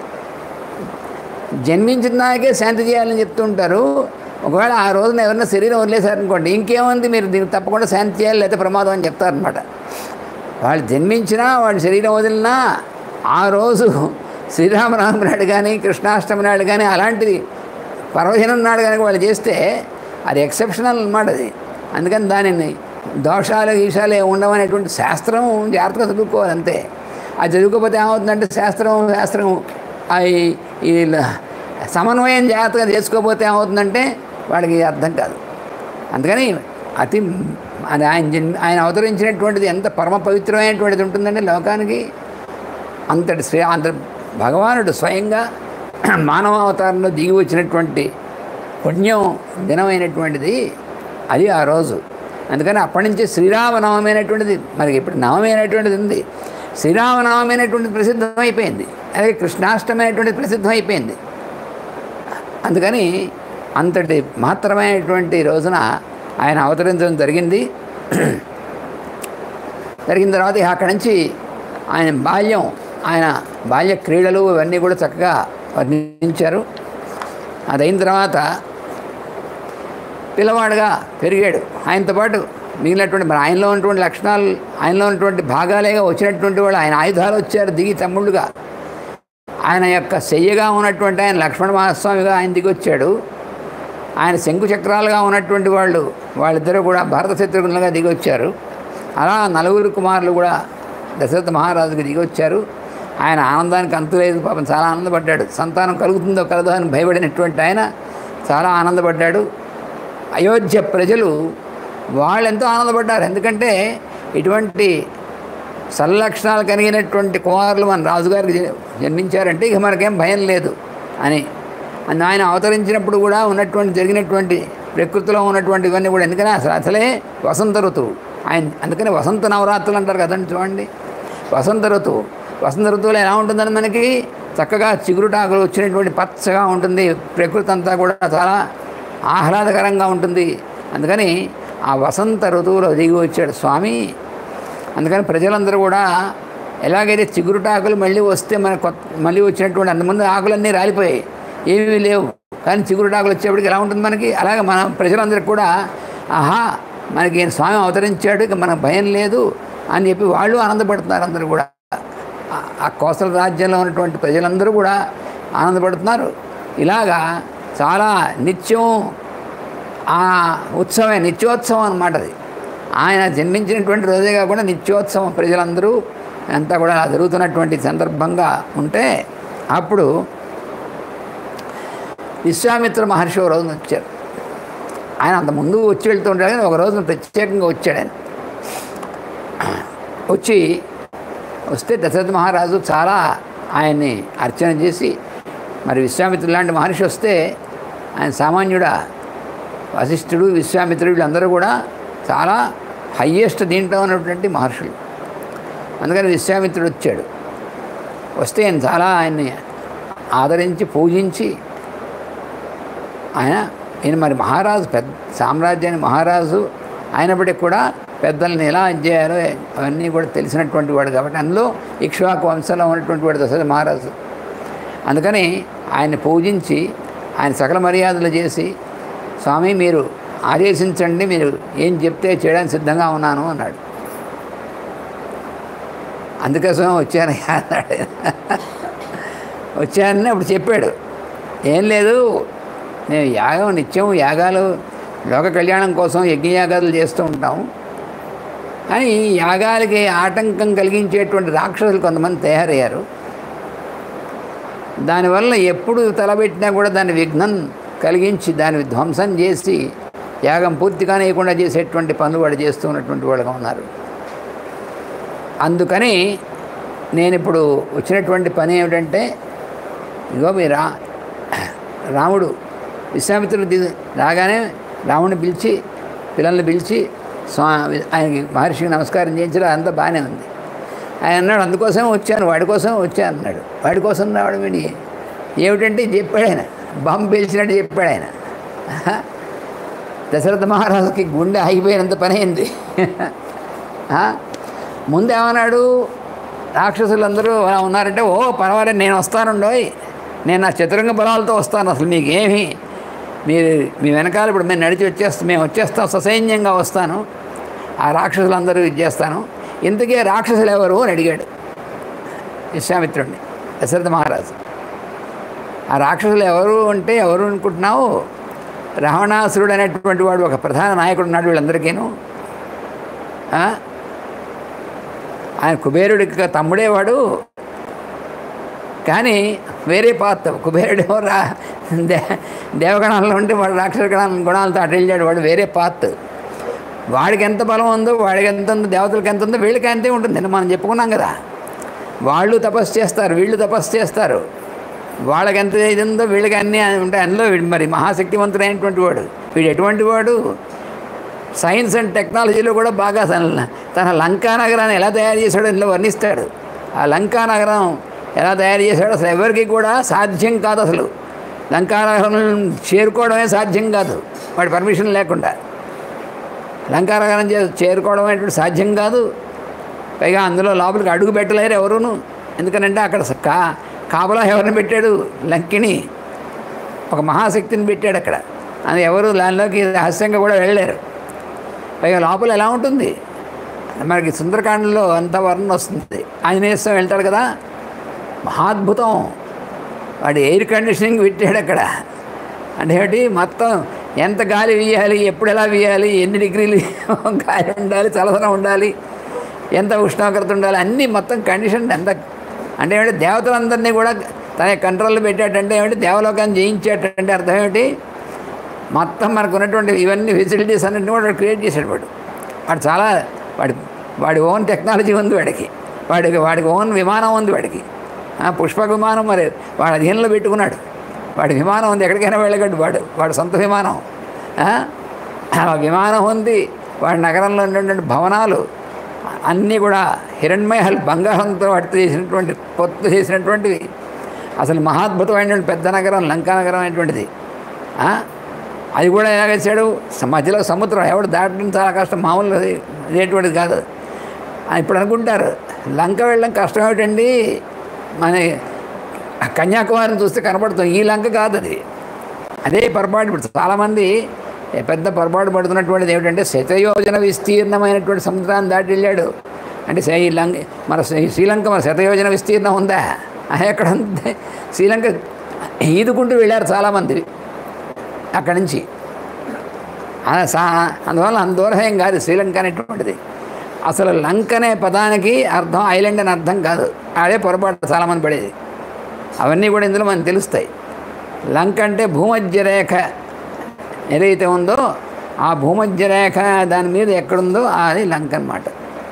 జన్మించిన దానికే శాంతి చేయాలని చెప్తూ ఉంటారు ఒకవేళ ఆ రోజున ఎవరైనా శరీరం వదిలేశారనుకోండి ఇంకేముంది మీరు దీనికి తప్పకుండా శాంతి చేయాలి లేకపోతే ప్రమాదం అని చెప్తారనమాట వాళ్ళు జన్మించినా వాళ్ళ శరీరం వదిలినా ఆ రోజు శ్రీరామనవమి నాడు కానీ కృష్ణాష్టమి నాడు కానీ అలాంటిది పర్వదినం నాడు కానీ వాళ్ళు చేస్తే అది ఎక్సెప్షనల్ అన్నమాట అది అందుకని దానిని దోషాలు గీషాలు ఏమి ఉండవనేటువంటి శాస్త్రం జాగ్రత్తగా చదువుకోవాలి అంతే అది చదువుకోకపోతే ఏమవుతుందంటే శాస్త్రం శాస్త్రం అవి ఈ ల- సమన్వయం జాగ్రత్తగా చేసుకోకపోతే ఏమవుతుందంటే వాడికి అర్థం కాదు అందుకని అతి అది ఆయన జన్- ఆయన అవతరించినటువంటిది ఎంత పరమ పవిత్రమైనటువంటిది ఉంటుందంటే లోకానికి అంతటి శ్రీ అంత భగవానుడు స్వయంగా మానవ అవతారంలో దిగి వచ్చినటువంటి పుణ్యం దినమైనటువంటిది అది ఆ రోజు అందుకని అప్పటి నుంచి శ్రీరామనవమి అనేటువంటిది మరి ఇప్పుడు నవమి అనేటువంటిది ఉంది శ్రీరామనవమి అనేటువంటిది ప్రసిద్ధమైపోయింది అలాగే కృష్ణాష్టమి అనేటువంటిది ప్రసిద్ధమైపోయింది అందుకని అంతటి మాత్రమైనటువంటి రోజున ఆయన అవతరించడం జరిగింది జరిగిన తర్వాత ఇక అక్కడి నుంచి ఆయన బాల్యం ఆయన బాల్య క్రీడలు ఇవన్నీ కూడా చక్కగా వర్ణించారు అదైన తర్వాత పిల్లవాడుగా పెరిగాడు ఆయనతో పాటు మిగిలినటువంటి మరి ఆయనలో ఉన్నటువంటి లక్షణాలు ఆయనలో ఉన్నటువంటి భాగాలేగా వచ్చినటువంటి వాళ్ళు ఆయన ఆయుధాలు వచ్చారు దిగి తమ్ముళ్ళుగా ఆయన యొక్క శయ్యగా ఉన్నటువంటి ఆయన లక్ష్మణ మహాస్వామిగా ఆయన దిగొచ్చాడు ఆయన శంకు చక్రాలుగా ఉన్నటువంటి వాళ్ళు వాళ్ళిద్దరూ కూడా భరత శత్రుఘ్నులుగా దిగొచ్చారు అలా నలుగురు కుమారులు కూడా దశరథ మహారాజుకి దిగొచ్చారు ఆయన ఆనందానికి అంతు లేదు పాపం చాలా ఆనందపడ్డాడు సంతానం కలుగుతుందో కలదో అని భయపడినటువంటి ఆయన చాలా ఆనందపడ్డాడు అయోధ్య ప్రజలు వాళ్ళెంతో ఆనందపడ్డారు ఎందుకంటే ఇటువంటి సల్లక్షణాలు కలిగినటువంటి కుమారులు మన రాజుగారికి జ- జన్మించారంటే ఇక మనకేం భయం లేదు అని అని ఆయన అవతరించినప్పుడు కూడా ఉన్నటువంటి జరిగినటువంటి ప్రకృతిలో ఉన్నటువంటి ఇవన్నీ కూడా ఎందుకని అసలు అసలే వసంత ఋతువు ఆయన అందుకని వసంత నవరాత్రులు అంటారు కదండి చూడండి వసంత ఋతువు వసంత ఋతువులో ఎలా ఉంటుందని మనకి చక్కగా చిగురుటాకులు వచ్చినటువంటి పచ్చగా ఉంటుంది ప్రకృతి అంతా కూడా చాలా ఆహ్లాదకరంగా ఉంటుంది అందుకని ఆ వసంత ఋతువులో దిగి వచ్చాడు స్వామి అందుకని ప్రజలందరూ కూడా ఎలాగైతే చిగురుటాకులు మళ్ళీ వస్తే మన కొత్త మళ్ళీ వచ్చినటువంటి అంతమంది ఆకులన్నీ రాలిపోయాయి ఏమీ లేవు కానీ చిగురుటాకులు వచ్చేప్పటికి ఎలా ఉంటుంది మనకి అలాగే మన ప్రజలందరికీ కూడా ఆహా మనకి ఈయన స్వామి అవతరించాడు ఇక మనకు భయం లేదు అని చెప్పి వాళ్ళు ఆనందపడుతున్నారు అందరూ కూడా ఆ- ఆ కోసల రాజ్యంలో ఉన్నటువంటి ప్రజలందరూ కూడా ఆనందపడుతున్నారు ఇలాగా చాలా నిత్యం ఆ ఉత్సవమే నిత్యోత్సవం అన్నమాట అది ఆయన జన్మించినటువంటి రోజే కాకుండా నిత్యోత్సవం ప్రజలందరూ అంతా కూడా అలా జరుగుతున్నటువంటి సందర్భంగా ఉంటే అప్పుడు విశ్వామిత్ర మహర్షి ఒక రోజున వచ్చారు ఆయన అంత ముందు వచ్చి వెళ్తూ ఉంటాడు కానీ ఒక రోజున ప్రత్యేకంగా వచ్చాడు ఆయన వచ్చి వస్తే దశరథ మహారాజు చాలా ఆయన్ని అర్చన చేసి మరి విశ్వామిత్రుడు లాంటి మహర్షి వస్తే ఆయన సామాన్యుడా వశిష్ఠుడు విశ్వామిత్రుడు వీళ్ళందరూ కూడా చాలా హయ్యెస్ట్ దీంట్లో ఉన్నటువంటి మహర్షులు అందుకని విశ్వామిత్రుడు వచ్చాడు వస్తే ఆయన చాలా ఆయన్ని ఆదరించి పూజించి ఆయన ఈయన మరి మహారాజు పెద్ద సామ్రాజ్యానికి మహారాజు అయినప్పటికీ కూడా పెద్దల్ని ఎలా చేయాలో అవన్నీ కూడా తెలిసినటువంటి వాడు కాబట్టి అందులో ఇక్ష్వాకు వంశంలో ఉన్నటువంటి వాడు దశరథ మహారాజు అందుకని ఆయన్ని పూజించి ఆయన సకల మర్యాదలు చేసి స్వామి మీరు ఆదేశించండి మీరు ఏం చెప్తే చేయడానికి సిద్ధంగా ఉన్నాను అన్నాడు అందుకోసం వచ్చాను అన్నాడు వచ్చానని అప్పుడు చెప్పాడు ఏం లేదు నేను యాగం నిత్యం యాగాలు లోక కళ్యాణం కోసం యజ్ఞయాగాలు చేస్తూ ఉంటాం కానీ ఈ యాగాలకి ఆటంకం కలిగించేటువంటి రాక్షసులు కొంతమంది తయారయ్యారు దానివల్ల ఎప్పుడు తలబెట్టినా కూడా దాని విఘ్నం కలిగించి దాన్ని ధ్వంసం చేసి యాగం పూర్తిగా లేకుండా చేసేటువంటి పనులు వాడు చేస్తూ ఉన్నటువంటి వాళ్ళుగా ఉన్నారు అందుకని నేను ఇప్పుడు వచ్చినటువంటి పని ఏమిటంటే ఇగో మీ రా రాముడు విశ్వామిత్రుడు ది- రాగానే రాముడిని పిలిచి పిల్లల్ని పిలిచి స్వా ఆయనకి మహర్షికి నమస్కారం చేయించడం అంతా బాగానే ఉంది ఆయన అన్నాడు అందుకోసం వచ్చాను వాడి కోసం వచ్చాను అన్నాడు వాడి కోసం రావడం ఏంటి ఏమిటంటే చెప్పాడు ఆయన బాంబు పేల్చినట్టు చెప్పాడు ఆయన దశరథ మహారాజుకి గుండె ఆగిపోయినంత పని అయింది ఆ? ముందు ఏమన్నాడు రాక్షసులందరూ అలా ఉన్నారంటే ఓ పర్వాలేదు నేను వస్తానుండోయ్ నేను నా చతురంగ బలాలతో వస్తాను అసలు మీకు ఏమి మీరు మీ వెనకాల ఇప్పుడు మేము నడిచి వచ్చేస్తాం మేము వచ్చేస్తాం ససైన్యంగా వస్తాను ఆ రాక్షసులందరూ ఇది చేస్తాను ఇంతకీ ఆ రాక్షసులు ఎవరు అని అడిగాడు విశ్వామిత్రుడిని దశరథ మహారాజు ఆ రాక్షసులు ఎవరు అంటే ఎవరు అనుకుంటున్నావు రావణాసురుడు అనేటువంటి వాడు ఒక ప్రధాన నాయకుడు ఉన్నాడు వీళ్ళందరికీను ఆ? ఆయన కుబేరుడికి తమ్ముడే వాడు కానీ వేరే పాత్ర కుబేరుడేమో రా దే దేవగణాల్లో ఉంటే వాడు రాక్షస గణాల గుణాలతో అటు వెళ్ళాడు వాడు వేరే పాత్ వాడికి ఎంత బలం ఉందో వాడికి ఎంత ఉందో దేవతలకు ఎంత ఉందో వీళ్ళకి అంతే ఉంటుంది అని మనం చెప్పుకున్నాం కదా వాళ్ళు తపస్సు చేస్తారు వీళ్ళు తపస్సు చేస్తారు వాళ్ళకి ఎంత ఇది ఉందో వీళ్ళకి అన్నీ ఉంటాయి అందులో వీడు మరి మహాశక్తివంతుడైనటువంటి వాడు వీడు ఎటువంటి వాడు సైన్స్ అండ్ టెక్నాలజీలో కూడా బాగా తన తన లంకా నగరాన్ని ఎలా తయారు చేశాడో ఇందులో వర్ణిస్తాడు ఆ లంకా నగరం ఎలా తయారు చేశాడో అసలు ఎవరికి కూడా సాధ్యం కాదు అసలు లంకా నగరం చేరుకోవడమే సాధ్యం కాదు వాడి పర్మిషన్ లేకుండా లంకా నగరం చే చేరుకోవడం అనేటువంటి సాధ్యం కాదు పైగా అందులో లోపలికి అడుగు పెట్టలేరు ఎవరును ఎందుకనంటే అక్కడ కా కాపలా ఎవరిని పెట్టాడు లంకిని ఒక మహాశక్తిని పెట్టాడు అక్కడ అది ఎవరు దానిలోకి రహస్యంగా కూడా వెళ్ళలేరు పైగా లోపల ఎలా ఉంటుంది మనకి సుందరకాండలో అంత వర్ణన వస్తుంది ఆంజనేయ స్వామి వెళ్తాడు కదా మహాద్భుతం వాడు ఎయిర్ కండిషనింగ్ పెట్టాడు అక్కడ అంటే ఏమిటి మొత్తం ఎంత గాలి వీయాలి ఎప్పుడు ఎలా వీయాలి ఎన్ని డిగ్రీలు గాలి ఉండాలి చలసనం ఉండాలి ఎంత ఉష్ణోగ్రత ఉండాలి అన్నీ మొత్తం కండిషన్ ఎంత అంటే ఏమిటి దేవతలందరినీ కూడా తన కంట్రోల్లో పెట్టాడంటే ఏమిటి దేవలోకాన్ని జయించేటంటే అర్థం ఏమిటి మొత్తం మనకు ఉన్నటువంటి ఇవన్నీ ఫెసిలిటీస్ అన్నింటినీ కూడా వాడు క్రియేట్ చేశాడు వాడు వాడు చాలా వాడి వాడి ఓన్ టెక్నాలజీ ఉంది వాడికి వాడికి వాడికి ఓన్ విమానం ఉంది వాడికి ఆ, పుష్పక విమానం మరి వాడు అధీనంలో పెట్టుకున్నాడు వాడి విమానం ఉంది ఎక్కడికైనా వెళ్ళగడు వాడు వాడు సొంత విమానం ఆ? ఆ విమానం ఉంది వాడి నగరంలో ఉన్నటువంటి భవనాలు అన్నీ కూడా హిరణ్మయహల్ బంగారంతో వాటితో చేసినటువంటి పొత్తు చేసినటువంటివి అసలు మహాద్భుతమైనటువంటి పెద్ద నగరం లంకా నగరం అనేటువంటిది ఆ? అది కూడా ఎలాగేసాడు స- మధ్యలో సముద్రం ఎవడు దాటడం చాలా కష్టం మామూలు అది ఇదేటువంటిది కాదు ఆ, ఇప్పుడు అనుకుంటారు లంక వెళ్ళడం కష్టం ఏమిటండి మన కన్యాకుమారిని చూస్తే కనపడుతుంది ఈ లంక కాదు అది అదే పొరపాటు ఇప్పుడు చాలామంది ఏ పెద్ద పొరపాటు పడుతున్నటువంటిది ఏమిటంటే శతయోజన విస్తీర్ణమైనటువంటి సముద్రాన్ని దాటి వెళ్ళాడు అంటే సే- ఈ లంక మన శ్రీ- శ్రీలంక మన శతయోజన విస్తీర్ణం ఉందా అది ఎక్కడ ఉంది శ్రీలంక ఈదుకుంటూ వెళ్ళారు చాలామంది అక్కడి నుంచి ఆ సా అందువల్ల అంత దూరం ఏం కాదు శ్రీలంక అనేటువంటిది అసలు లంక అనే పదానికి అర్థం ఐలాండ్ అని అర్థం కాదు అదే పొరపాటు చాలామంది పడేది అవన్నీ కూడా ఇందులో మనకు తెలుస్తాయి లంక అంటే భూమధ్య రేఖ ఏదైతే ఉందో ఆ భూమధ్య రేఖ దాని మీద ఎక్కడుందో అది లంక అన్నమాట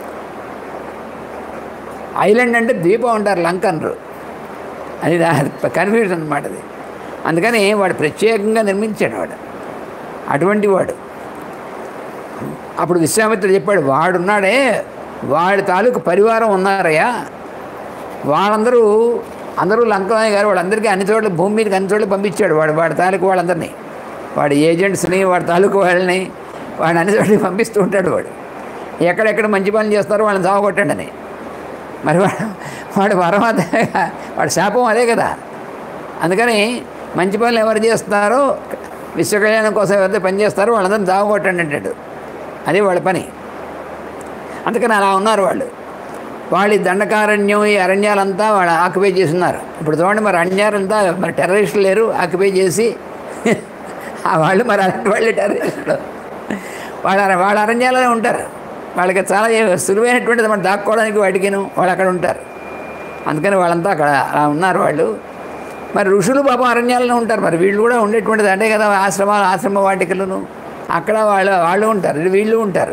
ఐలాండ్ అంటే ద్వీపం అంటారు లంక అనరు అది కన్ఫ్యూజన్ అనమాట అది అందుకని వాడు ప్రత్యేకంగా నిర్మించాడు వాడు అటువంటి వాడు అప్పుడు విశ్వామిత్రుడు చెప్పాడు వాడున్నాడే వాడి తాలూకు పరివారం ఉన్నారయ్యా వాళ్ళందరూ అందరూ లంకనాయ్ గారు వాళ్ళందరికీ అన్ని చోట్ల భూమి మీదకి అన్ని చోట్ల పంపించాడు వాడు వాడి తాలూకు వాళ్ళందరినీ వాడి ఏజెంట్స్ని వాడి తాలూకు వాళ్ళని వాడిని అన్ని చోట్లకి పంపిస్తూ ఉంటాడు వాడు ఎక్కడెక్కడ మంచి పనులు చేస్తారో వాళ్ళని సాగొట్టండి అని మరి వాడు వాడు వరం అదే వాడి శాపం అదే కదా అందుకని మంచి పనులు ఎవరు చేస్తున్నారో విశ్వ కళ్యాణం కోసం ఎవరైతే పని చేస్తారో వాళ్ళందరినీ సాగొట్టండి అంటాడు అది వాళ్ళ పని అందుకని అలా ఉన్నారు వాళ్ళు వాళ్ళు ఈ దండకారణ్యం ఈ అరణ్యాలంతా వాళ్ళు ఆక్యుపై చేస్తున్నారు ఇప్పుడు చూడండి మరి అరణ్యాలంతా మరి టెర్రరిస్టులు లేరు ఆక్యుపై చేసి ఆ వాళ్ళు మరి అలాంటి వాళ్ళు టెర్రరిస్టులు వాళ్ళ వాళ్ళ అరణ్యాలనే ఉంటారు వాళ్ళకి చాలా సులువైనటువంటిది మనం దాక్కోవడానికి వాటికిను వాళ్ళు అక్కడ ఉంటారు అందుకని వాళ్ళంతా అక్కడ అలా ఉన్నారు వాళ్ళు మరి ఋషులు పాపం అరణ్యాలను ఉంటారు మరి వీళ్ళు కూడా ఉండేటువంటిది అంటే కదా ఆశ్రమాలు ఆశ్రమ వాటికలను అక్కడ వాళ్ళు వాళ్ళు ఉంటారు వీళ్ళు ఉంటారు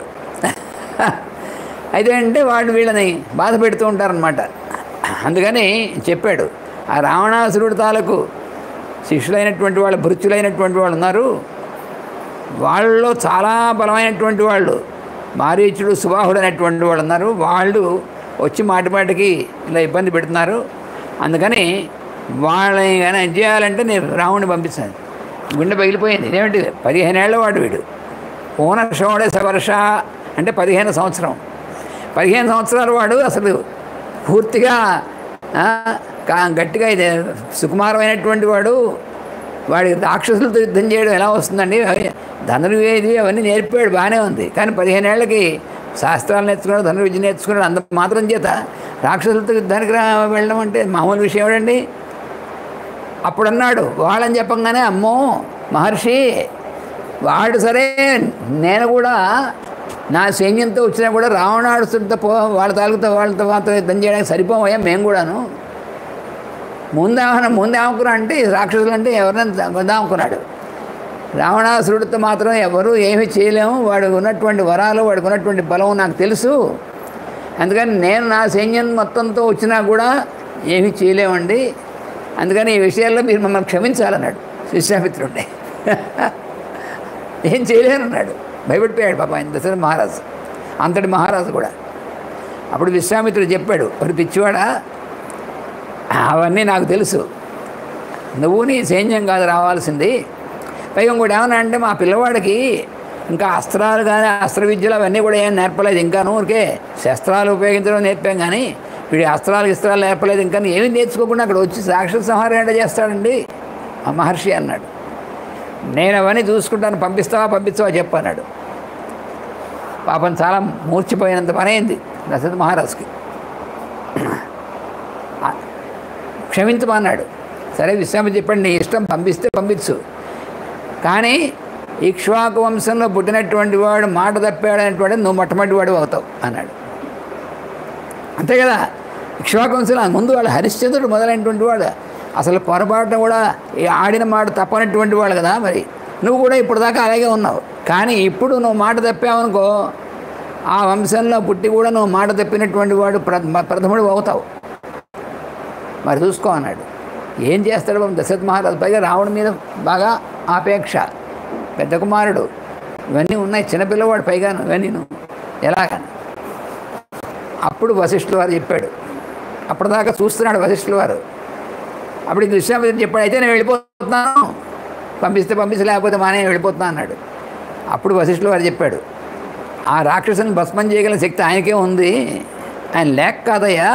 అయితే అంటే వాళ్ళు వీళ్ళని బాధ పెడుతూ ఉంటారనమాట అందుకని చెప్పాడు ఆ రావణాసురుడు తాలూకు శిష్యులైనటువంటి వాళ్ళు భృత్యులైనటువంటి వాళ్ళు ఉన్నారు వాళ్ళలో చాలా బలమైనటువంటి వాళ్ళు మారీచుడు సుబాహుడు అనేటువంటి వాళ్ళు ఉన్నారు వాళ్ళు వచ్చి మాటి మాటికి ఇలా ఇబ్బంది పెడుతున్నారు అందుకని వాళ్ళని కానీ ఏం చేయాలంటే నేను రాముడిని పంపిస్తాను గుండె పగిలిపోయింది ఇదేమిటి పదిహేనేళ్ల వాడు వీడు పూన షోడే సవర్ష అంటే పదిహేను సంవత్సరం పదిహేను సంవత్సరాల వాడు అసలు పూర్తిగా ఆ, కా- గట్టిగా ఇది సుకుమారమైనటువంటి వాడు వాడి రాక్షసులతో యుద్ధం చేయడం ఎలా వస్తుందండి ధనుర్వేది అవన్నీ నేర్పాడు బాగానే ఉంది కానీ పదిహేనేళ్ళకి శాస్త్రాలు నేర్చుకున్నాడు ధనుర్విద్య నేర్చుకున్నాడు అంత మాత్రం చేత రాక్షసులతో యుద్ధానికి రా వెళ్ళడం అంటే మామూలు విషయం ఏమిటండి అప్పుడు అన్నాడు వాళ్ళని చెప్పంగానే అమ్మో మహర్షి వాడు సరే నేను కూడా నా సైన్యంతో వచ్చినా కూడా రావణాడుతుడితో పో వాళ్ళ తాలూకుతో వాళ్ళతో మాత్రం యుద్ధం చేయడానికి సరిపోవయ్యా మేము కూడాను ముందేమన్నా ముందేమనుకున్నా అంటే ఈ రాక్షసులు అంటే ఎవరైనా వద్దామనుకున్నాడు రావణాసురుడితో మాత్రం ఎవరు ఏమీ చేయలేము వాడికి ఉన్నటువంటి వరాలు వాడికి ఉన్నటువంటి బలం నాకు తెలుసు అందుకని నేను నా సైన్యం మొత్తంతో వచ్చినా కూడా ఏమీ చేయలేమండి అందుకని ఈ విషయాల్లో మీరు మమ్మల్ని క్షమించాలన్నాడు విశ్వామిత్రుడిని ఏం చేయలేనన్నాడు భయపడిపోయాడు పాప ఆయన దశరథ మహారాజు అంతటి మహారాజు కూడా అప్పుడు విశ్వామిత్రుడు చెప్పాడు ఒక పిచ్చివాడా అవన్నీ నాకు తెలుసు నువ్వు నీ సైన్యం కాదు రావాల్సింది పైగా ఇంకోటి ఏమన్నా అంటే మా పిల్లవాడికి ఇంకా అస్త్రాలు కానీ అస్త్ర విద్యలు అవన్నీ కూడా ఏం నేర్పలేదు ఇంకాను ఊరికే శస్త్రాలు ఉపయోగించడం నేర్పాం కానీ వీడి అస్త్రాలు ఇస్త్రాలు నేర్పలేదు ఇంకా ఏమీ నేర్చుకోకుండా అక్కడ వచ్చి రాక్షస సంహారం ఏంటో చేస్తాడండి ఆ మహర్షి అన్నాడు నేను అవన్నీ చూసుకుంటాను పంపిస్తావా పంపిస్తావా చెప్పన్నాడు పాపం చాలా మూర్చిపోయినంత పని అయింది దశరథ మహారాజుకి క్షమించమన్నాడు సరే విశ్రాంతి చెప్పండి నీ ఇష్టం పంపిస్తే పంపించు కానీ ఇక్ష్వాకు వంశంలో పుట్టినటువంటి వాడు మాట తప్పాడనేటువంటి నువ్వు మొట్టమొదటి వాడు అవుతావు అన్నాడు అంతే కదా ఇక్ష్వాకు వంశంలో ముందు వాడు హరిశ్చంద్రుడు మొదలైనటువంటి వాడు అసలు పొరపాటున కూడా ఈ ఆడిన మాట తప్పనటువంటి వాడు కదా మరి నువ్వు కూడా ఇప్పుడు దాకా అలాగే ఉన్నావు కానీ ఇప్పుడు నువ్వు మాట తప్పావనుకో ఆ వంశంలో పుట్టి కూడా నువ్వు మాట తప్పినటువంటి వాడు ప్ర ప్రథముడు అవుతావు మరి చూసుకో అన్నాడు ఏం చేస్తాడు బాబు దశరథ మహారాజు పైగా రావణ్ మీద బాగా ఆపేక్ష పెద్ద కుమారుడు ఇవన్నీ ఉన్నాయి చిన్నపిల్లవాడు పైగా ఇవన్నీ ఎలాగని అప్పుడు వశిష్ఠుల వారు చెప్పాడు అప్పటిదాకా చూస్తున్నాడు వశిష్ఠుల వారు అప్పుడు ఇంక విశ్వామిత్రుడు చెప్పాడు అయితే నేను వెళ్ళిపోతున్నాను పంపిస్తే పంపిస్తే లేకపోతే మానే వెళ్ళిపోతున్నా అన్నాడు అప్పుడు వశిష్ఠుల వారు చెప్పాడు ఆ రాక్షసుని భస్మం చేయగల శక్తి ఆయనకే ఉంది ఆయన లేక కాదయ్యా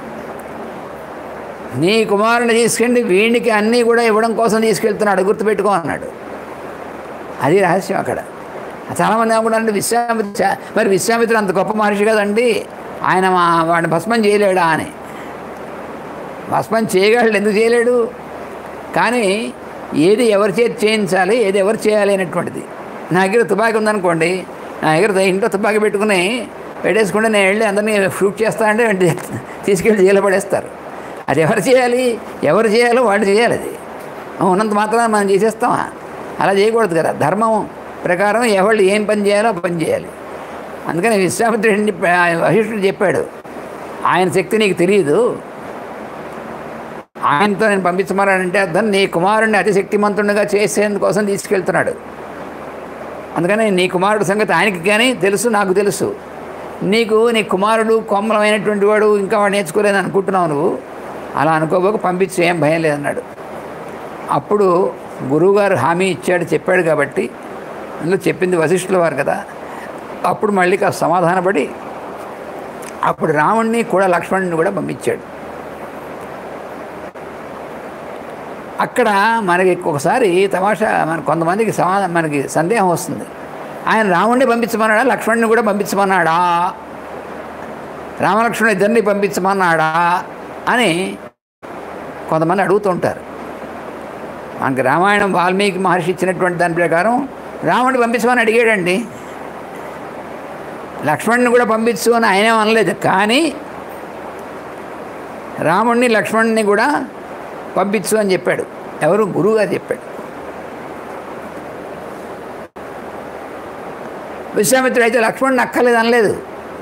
నీ కుమారుని తీసుకెళ్ళి వీడికి అన్నీ కూడా ఇవ్వడం కోసం తీసుకెళ్తున్నాడు గుర్తుపెట్టుకో అన్నాడు అది రహస్యం అక్కడ చాలామంది ఏమనుకుంటారంటే విశ్వామిత్ర మరి విశ్వామిత్రుడు అంత గొప్ప మహర్షి కదండి ఆయన మా వాడిని భస్మం చేయలేడా అని భస్మం చేయగలడు ఎందుకు చేయలేడు కానీ ఏది ఎవరి చేతి చేయించాలి ఏది ఎవరు చేయాలి అనేటువంటిది నా దగ్గర తుపాకీ ఉందనుకోండి నా దగ్గర ఇంట్లో తుపాకీ పెట్టుకుని పెట్టేసుకుంటే నేను వెళ్ళి అందరినీ షూట్ చేస్తానంటే వెంటనే తీసుకెళ్ళి జైలు పడేస్తారు అది ఎవరు చేయాలి ఎవరు చేయాలో వాళ్ళు చేయాలి అది ఉన్నంత మాత్రాన మనం చేసేస్తామా అలా చేయకూడదు కదా ధర్మం ప్రకారం ఎవళ్ళు ఏం పని చేయాలో ఆ పని చేయాలి అందుకని విశ్వామిత్రుడిని వశిష్ఠుడు చెప్పాడు ఆయన శక్తి నీకు తెలియదు ఆయనతో నేను పంపించమన్నాడంటే అర్థం నీ కుమారుణ్ణి అతి శక్తిమంతుడిగా చేసేందుకోసం తీసుకెళ్తున్నాడు అందుకని నీ కుమారుడు సంగతి ఆయనకి కానీ తెలుసు నాకు తెలుసు నీకు నీ కుమారుడు కొమ్మలమైనటువంటి వాడు ఇంకా వాడు నేర్చుకోలేదని అనుకుంటున్నావు నువ్వు అలా అనుకోబోక పంపించు ఏం భయం లేదన్నాడు అప్పుడు గురువుగారు హామీ ఇచ్చాడు చెప్పాడు కాబట్టి అందులో చెప్పింది వశిష్ఠుల వారు కదా అప్పుడు మళ్ళీ కాస్త సమాధానపడి అప్పుడు రావణ్ణి కూడా లక్ష్మణుని కూడా పంపించాడు అక్కడ మనకి ఒకసారి తమాషా మన కొంతమందికి సమా మనకి సందేహం వస్తుంది ఆయన రాముడిని పంపించమన్నాడా లక్ష్మణుని కూడా పంపించమన్నాడా రామలక్ష్మణుడు ఇద్దరిని పంపించమన్నాడా అని కొంతమంది అడుగుతుంటారు మనకి రామాయణం వాల్మీకి మహర్షి ఇచ్చినటువంటి దాని ప్రకారం రాముడిని పంపించమని అడిగాడండి లక్ష్మణుని కూడా పంపించు అని ఆయనేం అనలేదు కానీ రాముడిని లక్ష్మణుని కూడా పంపించు అని చెప్పాడు ఎవరు గురువుగారు చెప్పాడు విశ్వామిత్రుడు అయితే లక్ష్మణుని అక్కర్లేదు అనలేదు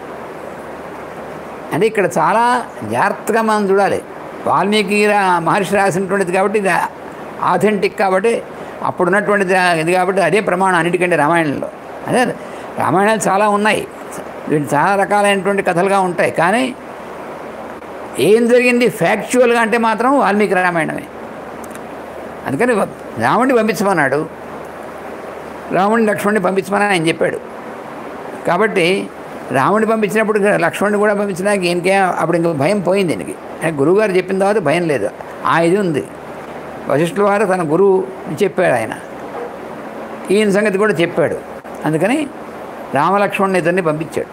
అంటే ఇక్కడ చాలా జాగ్రత్తగా మనం చూడాలి వాల్మీకి రా- మహర్షి రాసినటువంటిది కాబట్టి ఇది ఆథెంటిక్ కాబట్టి అప్పుడున్నటువంటిది ఇది కాబట్టి అదే ప్రమాణం అన్నిటికంటే రామాయణంలో అదే రామాయణాలు చాలా ఉన్నాయి వీటి చాలా రకాలైనటువంటి కథలుగా ఉంటాయి కానీ ఏం జరిగింది ఫ్యాక్చువల్గా అంటే మాత్రం వాల్మీకి రామాయణమే అందుకని రాముడిని పంపించమన్నాడు రాముడిని లక్ష్మణుని పంపించమని ఆయన చెప్పాడు కాబట్టి రాముడిని పంపించినప్పుడు లక్ష్మణుని కూడా పంపించినాక ఈయనకేం అప్పుడు ఇంక భయం పోయింది ఈయనకి ఆయన గురువుగారు చెప్పిన తర్వాత భయం లేదు ఆ ఇది ఉంది వశిష్ఠుల వారు తన గురువు చెప్పాడు ఆయన ఈయన సంగతి కూడా చెప్పాడు అందుకని రామలక్ష్మణుని ఇద్దరిని పంపించాడు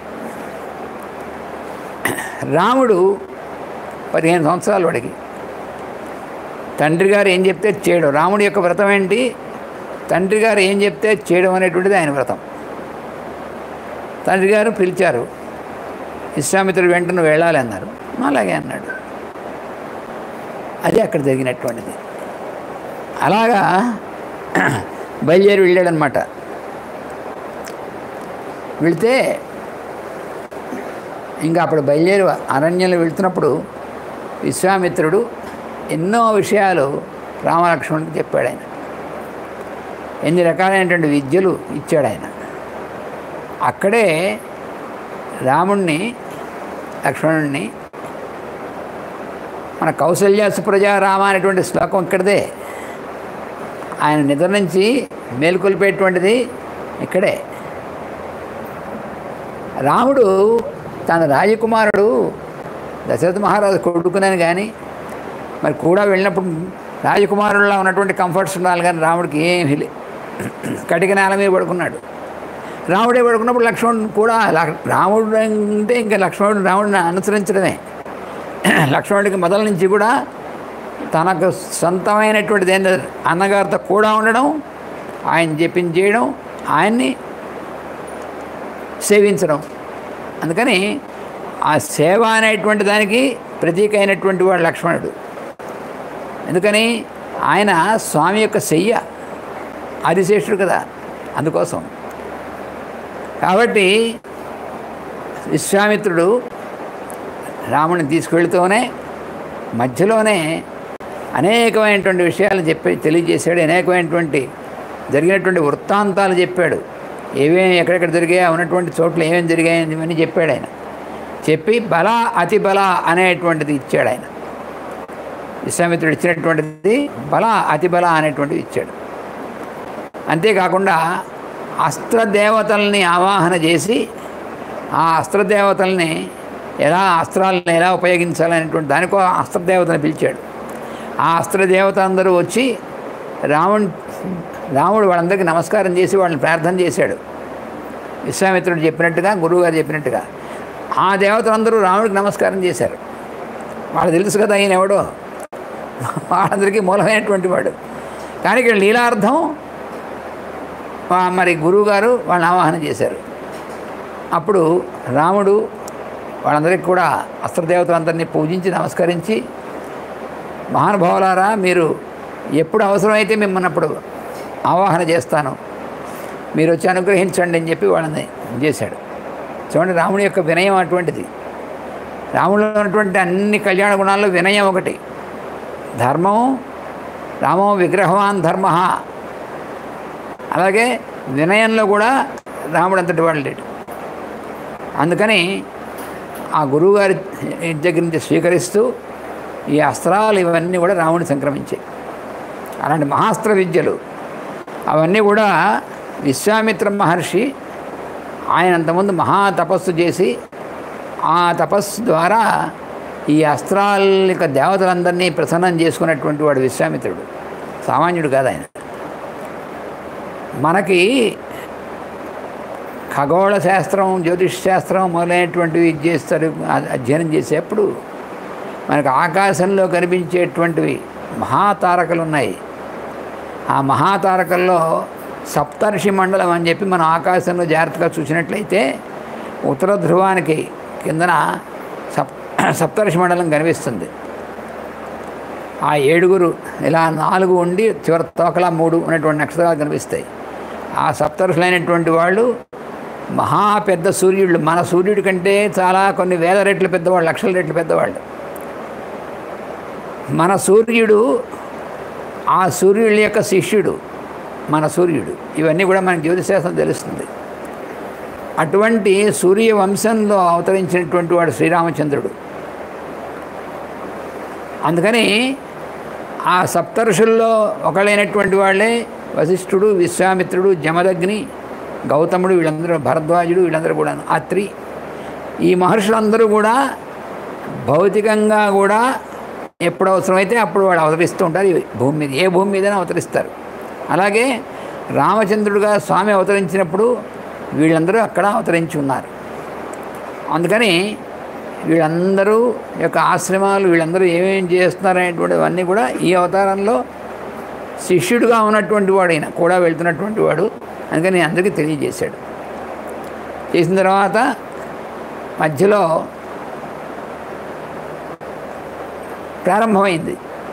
రాముడు పదిహేను సంవత్సరాలు వాడికి తండ్రి గారు ఏం చెప్తే చేయడం రాముడి యొక్క వ్రతం ఏంటి తండ్రి గారు ఏం చెప్తే చేయడం అనేటువంటిది ఆయన వ్రతం తండ్రి గారు పిలిచారు విశ్వామిత్రుడు వెంట నువ్వు వెళ్ళాలి అన్నారు అలాగే అన్నాడు అది అక్కడ జరిగినటువంటిది అలాగా బయలుదేరి వెళ్ళాడనమాట వెళితే ఇంకా అప్పుడు బయలుదేరి అరణ్యంలో వెళ్తున్నప్పుడు విశ్వామిత్రుడు ఎన్నో విషయాలు రామలక్ష్మణుడికి చెప్పాడు ఆయన ఎన్ని రకాలైనటువంటి విద్యలు ఇచ్చాడు ఆయన అక్కడే రాముణ్ణి లక్ష్మణుణ్ణి మన కౌసల్య సుప్రజా రామ అనేటువంటి శ్లోకం ఇక్కడదే ఆయన నిద్ర నుంచి మేలుకొల్పేటువంటిది ఇక్కడే రాముడు తన రాజకుమారుడు దశరథ మహారాజు కొడుకునని కానీ మరి కూడా వెళ్ళినప్పుడు రాజకుమారుల్లో ఉన్నటువంటి కంఫర్ట్స్ ఉండాలి కానీ రాముడికి ఏమీ లే కటిక నేల మీద పడుకున్నాడు రాముడే పడుకున్నప్పుడు లక్ష్మణుడు కూడా లక్- రాముడు అంటే ఇంకా లక్ష్మణుడు రాముడిని అనుసరించడమే లక్ష్మణుడికి మొదల నుంచి కూడా తనకు సొంతమైనటువంటిది ఏంటో అన్నగారితో కూడా ఉండడం ఆయన చెప్పింది చేయడం ఆయన్ని సేవించడం అందుకని ఆ సేవ అనేటువంటి దానికి ప్రతీక అయినటువంటి వాడు లక్ష్మణుడు ఎందుకని ఆయన స్వామి యొక్క శయ్య ఆదిశేషుడు కదా అందుకోసం కాబట్టి విశ్వామిత్రుడు రాముడిని తీసుకెళ్తూనే మధ్యలోనే అనేకమైనటువంటి విషయాలు చెప్పి తెలియజేశాడు అనేకమైనటువంటి జరిగినటువంటి వృత్తాంతాలు చెప్పాడు ఏమేమి ఎక్కడెక్కడ జరిగాయో ఉన్నటువంటి చోట్ల ఏమేమి జరిగాయని ఇవన్నీ చెప్పాడు ఆయన చెప్పి బల అతి బల అనేటువంటిది ఇచ్చాడు ఆయన విశ్వామిత్రుడు ఇచ్చినటువంటిది బల అతి బల అనేటువంటిది ఇచ్చాడు అంతేకాకుండా అస్త్రదేవతల్ని ఆవాహన చేసి ఆ అస్త్రదేవతల్ని ఎలా అస్త్రాలను ఎలా ఉపయోగించాలనేటువంటి దానికో అస్త్రదేవతని పిలిచాడు ఆ అస్త్రదేవత అందరూ వచ్చి రాముడు రాముడు వాళ్ళందరికీ నమస్కారం చేసి వాళ్ళని ప్రార్థన చేశాడు విశ్వామిత్రుడు చెప్పినట్టుగా గురువుగారు చెప్పినట్టుగా ఆ దేవతలందరూ రాముడికి నమస్కారం చేశారు వాళ్ళు తెలుసు కదా ఆయన ఎవడో వాళ్ళందరికీ మూలమైనటువంటి వాడు కానీ ఇక్కడ లీలార్థం ఆ మరి గురువుగారు వాళ్ళని ఆవాహన చేశారు అప్పుడు రాముడు వాళ్ళందరికీ కూడా అస్త్రదేవతలందరినీ పూజించి నమస్కరించి మహానుభావులారా మీరు ఎప్పుడు అవసరమైతే మిమ్మల్ని అప్పుడు ఆవాహన చేస్తాను మీరు వచ్చి అనుగ్రహించండి అని చెప్పి వాళ్ళని చేశాడు చూడండి రాముడి యొక్క వినయం అటువంటిది రాముడిలో ఉన్నటువంటి అన్ని కళ్యాణ గుణాల్లో వినయం ఒకటి ధర్మం రామో విగ్రహవాన్ ధర్మ అలాగే వినయంలో కూడా రాముడు అంతటి వాడు లేడు అందుకని ఆ గురువుగారి దగ్గర నుంచి స్వీకరిస్తూ ఈ అస్త్రాలు ఇవన్నీ కూడా రాముడిని సంక్రమించాయి అలాంటి మహాస్త్ర విద్యలు అవన్నీ కూడా విశ్వామిత్ర మహర్షి ఆయన అంతకుముందు మహా తపస్సు చేసి ఆ తపస్సు ద్వారా ఈ అస్త్రాల యొక్క దేవతలందరినీ ప్రసన్నం చేసుకున్నటువంటి వాడు విశ్వామిత్రుడు సామాన్యుడు కాదు ఆయన మనకి ఖగోళ శాస్త్రం జ్యోతిష్ శాస్త్రం మొదలైనటువంటివి చేస్తారు అ- అధ్యయనం చేసేప్పుడు మనకు ఆకాశంలో కనిపించేటువంటివి మహాతారకలు ఉన్నాయి ఆ మహాతారకల్లో సప్తర్షి మండలం అని చెప్పి మనం ఆకాశంలో జాగ్రత్తగా చూసినట్లయితే ఉత్తర ధ్రువానికి కిందన సప్ సప్తర్షి మండలం కనిపిస్తుంది ఆ ఏడుగురు ఇలా నాలుగు ఉండి చివరి తోకలా మూడు ఉన్నటువంటి నక్షత్రాలు కనిపిస్తాయి ఆ సప్తర్షులైనటువంటి వాళ్ళు మహా పెద్ద సూర్యుళ్ళు మన సూర్యుడి కంటే చాలా కొన్ని వేల రెట్లు పెద్దవాళ్ళు లక్షల రెట్లు పెద్దవాళ్ళు మన సూర్యుడు ఆ సూర్యుడి యొక్క శిష్యుడు మన సూర్యుడు ఇవన్నీ కూడా మనకి జ్యోతిశాస్త్రం తెలుస్తుంది అటువంటి సూర్య వంశంలో అవతరించినటువంటి వాడు శ్రీరామచంద్రుడు అందుకని ఆ సప్తఋషుల్లో ఒకళ్ళైనటువంటి వాళ్ళే వశిష్ఠుడు విశ్వామిత్రుడు జమదగ్ని గౌతముడు వీళ్ళందరూ భరద్వాజుడు వీళ్ళందరూ కూడా అత్రి ఈ మహర్షులందరూ కూడా భౌతికంగా కూడా ఎప్పుడు అవసరమైతే అప్పుడు వాళ్ళు అవతరిస్తూ ఉంటారు ఈ భూమి మీద ఏ భూమి మీదైనా అవతరిస్తారు అలాగే రామచంద్రుడుగా స్వామి అవతరించినప్పుడు వీళ్ళందరూ అక్కడ అవతరించి ఉన్నారు అందుకని వీళ్ళందరూ యొక్క ఆశ్రమాలు వీళ్ళందరూ ఏమేం చేస్తున్నారు అనేటువంటివన్నీ కూడా ఈ అవతారంలో శిష్యుడుగా ఉన్నటువంటి వాడు ఆయన కూడా వెళ్తున్నటువంటి వాడు అందుకని అందరికీ తెలియజేశాడు చేసిన తర్వాత మధ్యలో ప్రారంభమైంది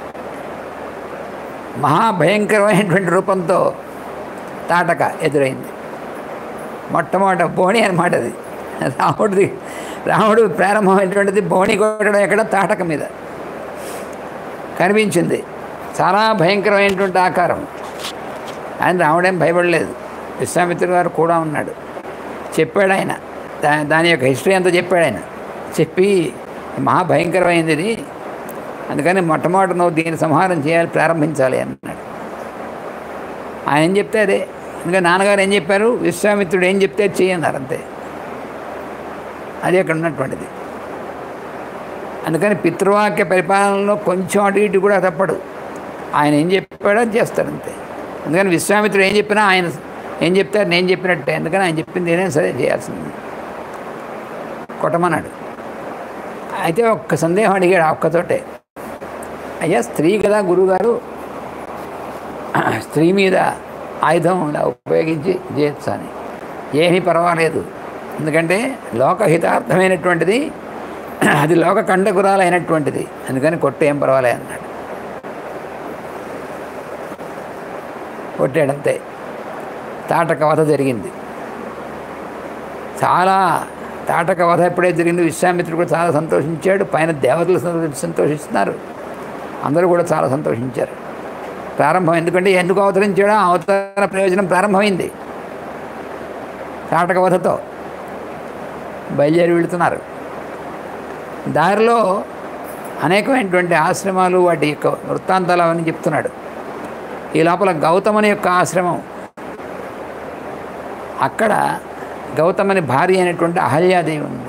మహాభయంకరమైనటువంటి రూపంతో తాటక ఎదురైంది మొట్టమొదట బోణి అనమాట అది రాముడిది రాముడు ప్రారంభమైనటువంటిది బోణి కొట్టడం ఎక్కడ తాటక మీద కనిపించింది చాలా భయంకరమైనటువంటి ఆకారం ఆయన రాముడేం భయపడలేదు విశ్వామిత్రుడు గారు కూడా ఉన్నాడు చెప్పాడు ఆయన దా దాని యొక్క హిస్టరీ అంతా చెప్పాడు ఆయన చెప్పి మహాభయంకరమైనది ఇది అందుకని మొట్టమొదటి నువ్వు దీన్ని సంహారం చేయాలి ప్రారంభించాలి అన్నాడు ఆయన ఏం చెప్తే అదే అందుకని నాన్నగారు ఏం చెప్పారు విశ్వామిత్రుడు ఏం చెప్తే అది చేయన్నారు అంతే అది అక్కడ ఉన్నటువంటిది అందుకని పితృవాక్య పరిపాలనలో కొంచెం అటు ఇటు కూడా తప్పడు ఆయన ఏం చెప్పాడో అది చేస్తాడు అంతే అందుకని విశ్వామిత్రుడు ఏం చెప్పినా ఆయన ఏం చెప్తారు నేను చెప్పినట్టే అందుకని ఆయన చెప్పింది ఏదైనా సరే చేయాల్సింది కొట్టమన్నాడు అయితే ఒక్క సందేహం అడిగాడు ఆ ఒక్కతోటే అయ్యా స్త్రీ కదా గురువుగారు స్త్రీ మీద ఆయుధం ఇలా ఉపయోగించి చేయొచ్చు అని ఏమీ పర్వాలేదు ఎందుకంటే లోకహితార్థమైనటువంటిది అది లోక కండకురాలైనటువంటిది అందుకని కొట్టు ఏం పర్వాలేదు అన్నాడు కొట్టాడంతే తాటక వధ జరిగింది చాలా తాటక వధ ఎప్పుడైతే జరిగిందో విశ్వామిత్రుడు కూడా చాలా సంతోషించాడు పైన దేవతలు సంతో- సంతోషిస్తున్నారు అందరూ కూడా చాలా సంతోషించారు ప్రారంభం ఎందుకంటే ఎందుకు అవతరించాడో ఆ అవతార ప్రయోజనం ప్రారంభమైంది తాటక వధతో బయలుదేరి వెళుతున్నారు దారిలో అనేకమైనటువంటి ఆశ్రమాలు వాటి యొక్క వృత్తాంతాలు అవన్నీ చెప్తున్నాడు ఈ లోపల గౌతముని యొక్క ఆశ్రమం అక్కడ గౌతమని భార్య అయినటువంటి అహల్యాదేవి ఉంది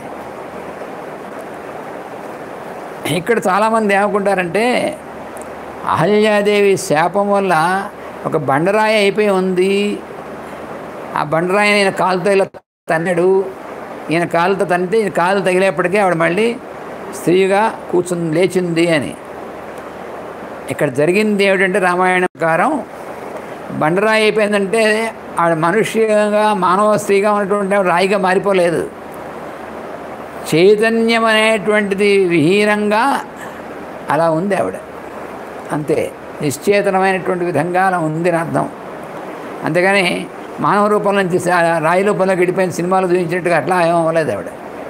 ఇక్కడ చాలామంది ఏమనుకుంటారంటే అహల్యాదేవి శాపం వల్ల ఒక బండరాయి అయిపోయి ఉంది ఆ బండరాయిని ఈయన కాలుతో ఇలా తన్నాడు ఈయన కాలుతో తన్నితే ఈయన కాలు తగిలేప్పటికీ ఆవిడ మళ్ళీ స్త్రీగా కూర్చుంది లేచింది అని ఇక్కడ జరిగింది ఏమిటంటే రామాయణం ప్రకారం బండరాయి అయిపోయిందంటే ఆవిడ మనుష్యంగా మానవ స్త్రీగా ఉన్నటువంటి ఆవిడ రాయిగా మారిపోలేదు చైతన్యం అనేటువంటిది విహీనంగా అలా ఉంది ఆవిడ అంతే నిశ్చేతనమైనటువంటి విధంగా అలా ఉంది అని అర్థం అంతేగాని మానవ రూపంలో నుంచి సా- రాయి రూపంలో గడిపోయిన సినిమాలు చూపించినట్టుగా అట్లా ఏం అవ్వలేదు ఆవిడ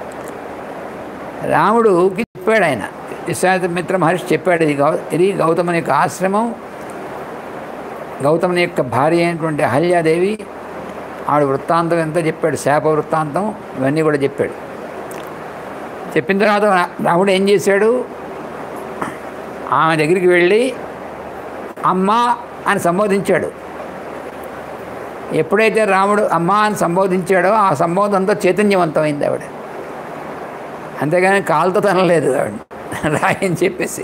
రాముడుకి చెప్పాడు ఆయన విశ్వామిత్ర మహర్షి చెప్పాడు ఇది గౌ ఇది గౌతముని యొక్క ఆశ్రమం గౌతముని యొక్క భార్య అయినటువంటి అహల్యాదేవి ఆవిడ వృత్తాంతం ఎంత చెప్పాడు శాప వృత్తాంతం ఇవన్నీ కూడా చెప్పాడు చెప్పిన తర్వాత రాముడు ఏం చేశాడు ఆమె దగ్గరికి వెళ్ళి అమ్మ అని సంబోధించాడు ఎప్పుడైతే రాముడు అమ్మ అని సంబోధించాడో ఆ సంబోధంతో చైతన్యవంతమైంది ఆవిడ అంతేగాని కాలుతో తనలేదు ఆవిడ రాయి అని చెప్పేసి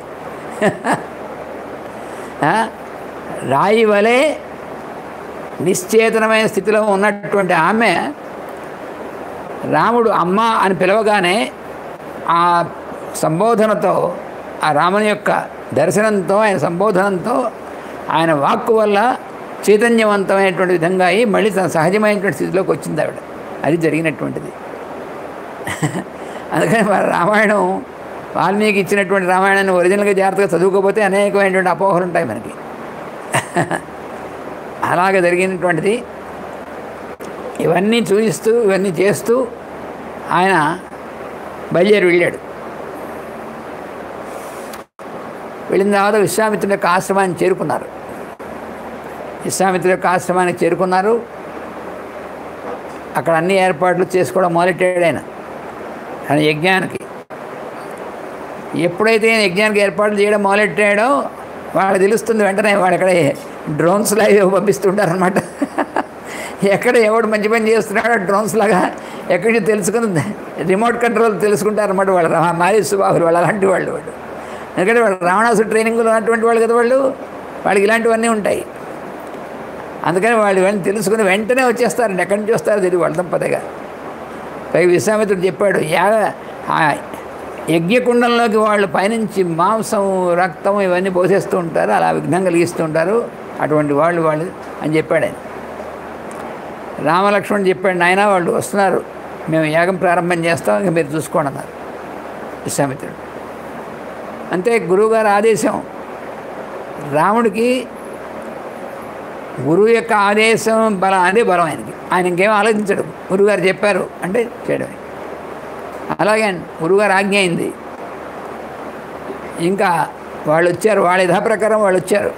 ఆ? రాయి వలె నిశ్చేతనమైన స్థితిలో ఉన్నటువంటి ఆమె రాముడు అమ్మ అని పిలవగానే ఆ సంబోధనతో ఆ రాముని యొక్క దర్శనంతో ఆయన సంబోధనంతో ఆయన వాక్కు వల్ల చైతన్యవంతమైనటువంటి విధంగా అయి మళ్ళీ తన సహజమైనటువంటి స్థితిలోకి వచ్చింది ఆవిడ అది జరిగినటువంటిది అందుకని మరి రామాయణం వాల్మీకి ఇచ్చినటువంటి రామాయణాన్ని ఒరిజినల్గా జాగ్రత్తగా చదువుకోకపోతే అనేకమైనటువంటి అపోహలు ఉంటాయి మనకి అలాగే జరిగినటువంటిది ఇవన్నీ చూపిస్తూ ఇవన్నీ చేస్తూ ఆయన బయలుదేరి వెళ్ళాడు వెళ్ళిన తర్వాత విశ్వామిత్రుడి యొక్క ఆశ్రమాన్ని చేరుకున్నారు విశ్వామిత్రుడి యొక్క ఆశ్రమానికి చేరుకున్నారు అక్కడ అన్ని ఏర్పాట్లు చేసుకోవడం మొదలెట్టాడు ఆయన ఆయన యజ్ఞానికి ఎప్పుడైతే ఈయన యజ్ఞానికి ఏర్పాట్లు చేయడం మొదలెట్టాడో వాళ్ళకి తెలుస్తుంది వెంటనే వాడు అక్కడ డ్రోన్స్ లాగా పంపిస్తుంటారనమాట ఎక్కడ ఎవడు మంచి పని చేస్తున్నాడో డ్రోన్స్ లాగా ఎక్కడి నుంచి తెలుసుకుని రిమోట్ కంట్రోల్ తెలుసుకుంటారన్నమాట వాళ్ళు రా- మారీ సుబాహులు వాళ్ళు అలాంటి వాళ్ళు వాళ్ళు ఎందుకంటే వాళ్ళు రావణాసు ట్రైనింగ్లో ఉన్నటువంటి వాళ్ళు కదా వాళ్ళు వాళ్ళకి ఇలాంటివన్నీ ఉంటాయి అందుకని వాళ్ళు ఇవన్నీ తెలుసుకుని వెంటనే వచ్చేస్తారండి ఎక్కడి నుంచి వస్తారో తెలియదు వాళ్ళ దంపతిగా పైగా విశ్వామిత్రుడు చెప్పాడు యాగ ఆ యజ్ఞకుండంలోకి వాళ్ళు పైనుంచి మాంసం రక్తం ఇవన్నీ పోసేస్తూ ఉంటారు అలా విఘ్నం కలిగిస్తూ ఉంటారు అటువంటి వాళ్ళు వాళ్ళు అని చెప్పాడు ఆయన రామలక్ష్మణ్ చెప్పాడు నాయన వాళ్ళు వస్తున్నారు మేము యాగం ప్రారంభం చేస్తాం ఇంకా మీరు చూసుకోండి అన్నారు విశ్వామిత్రుడు అంతే గురువుగారి ఆదేశం రాముడికి గురువు యొక్క ఆదేశం బలం అదే బలం ఆయనకి ఆయన ఇంకేం ఆలోచించడు గురువుగారు చెప్పారు అంటే చేయడమే అలాగే గురువుగారు ఆజ్ఞ అయింది ఇంకా వాళ్ళు వచ్చారు వాళ్ళ యథా ప్రకారం వాళ్ళు వచ్చారు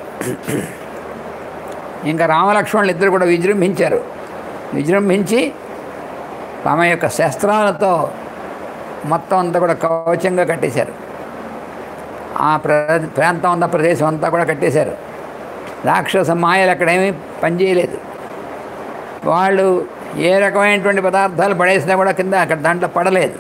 ఇంకా రామలక్ష్మణులు ఇద్దరు కూడా విజృంభించారు విజృంభించి ఆమె యొక్క శస్త్రాలతో మొత్తం అంతా కూడా కవచంగా కట్టేశారు ఆ ప్ర ప్రాంతం అంతా ప్రదేశం అంతా కూడా కట్టేశారు రాక్షస మాయలు అక్కడేమీ పనిచేయలేదు వాళ్ళు ఏ రకమైనటువంటి పదార్థాలు పడేసినా కూడా కింద అక్కడ దాంట్లో పడలేదు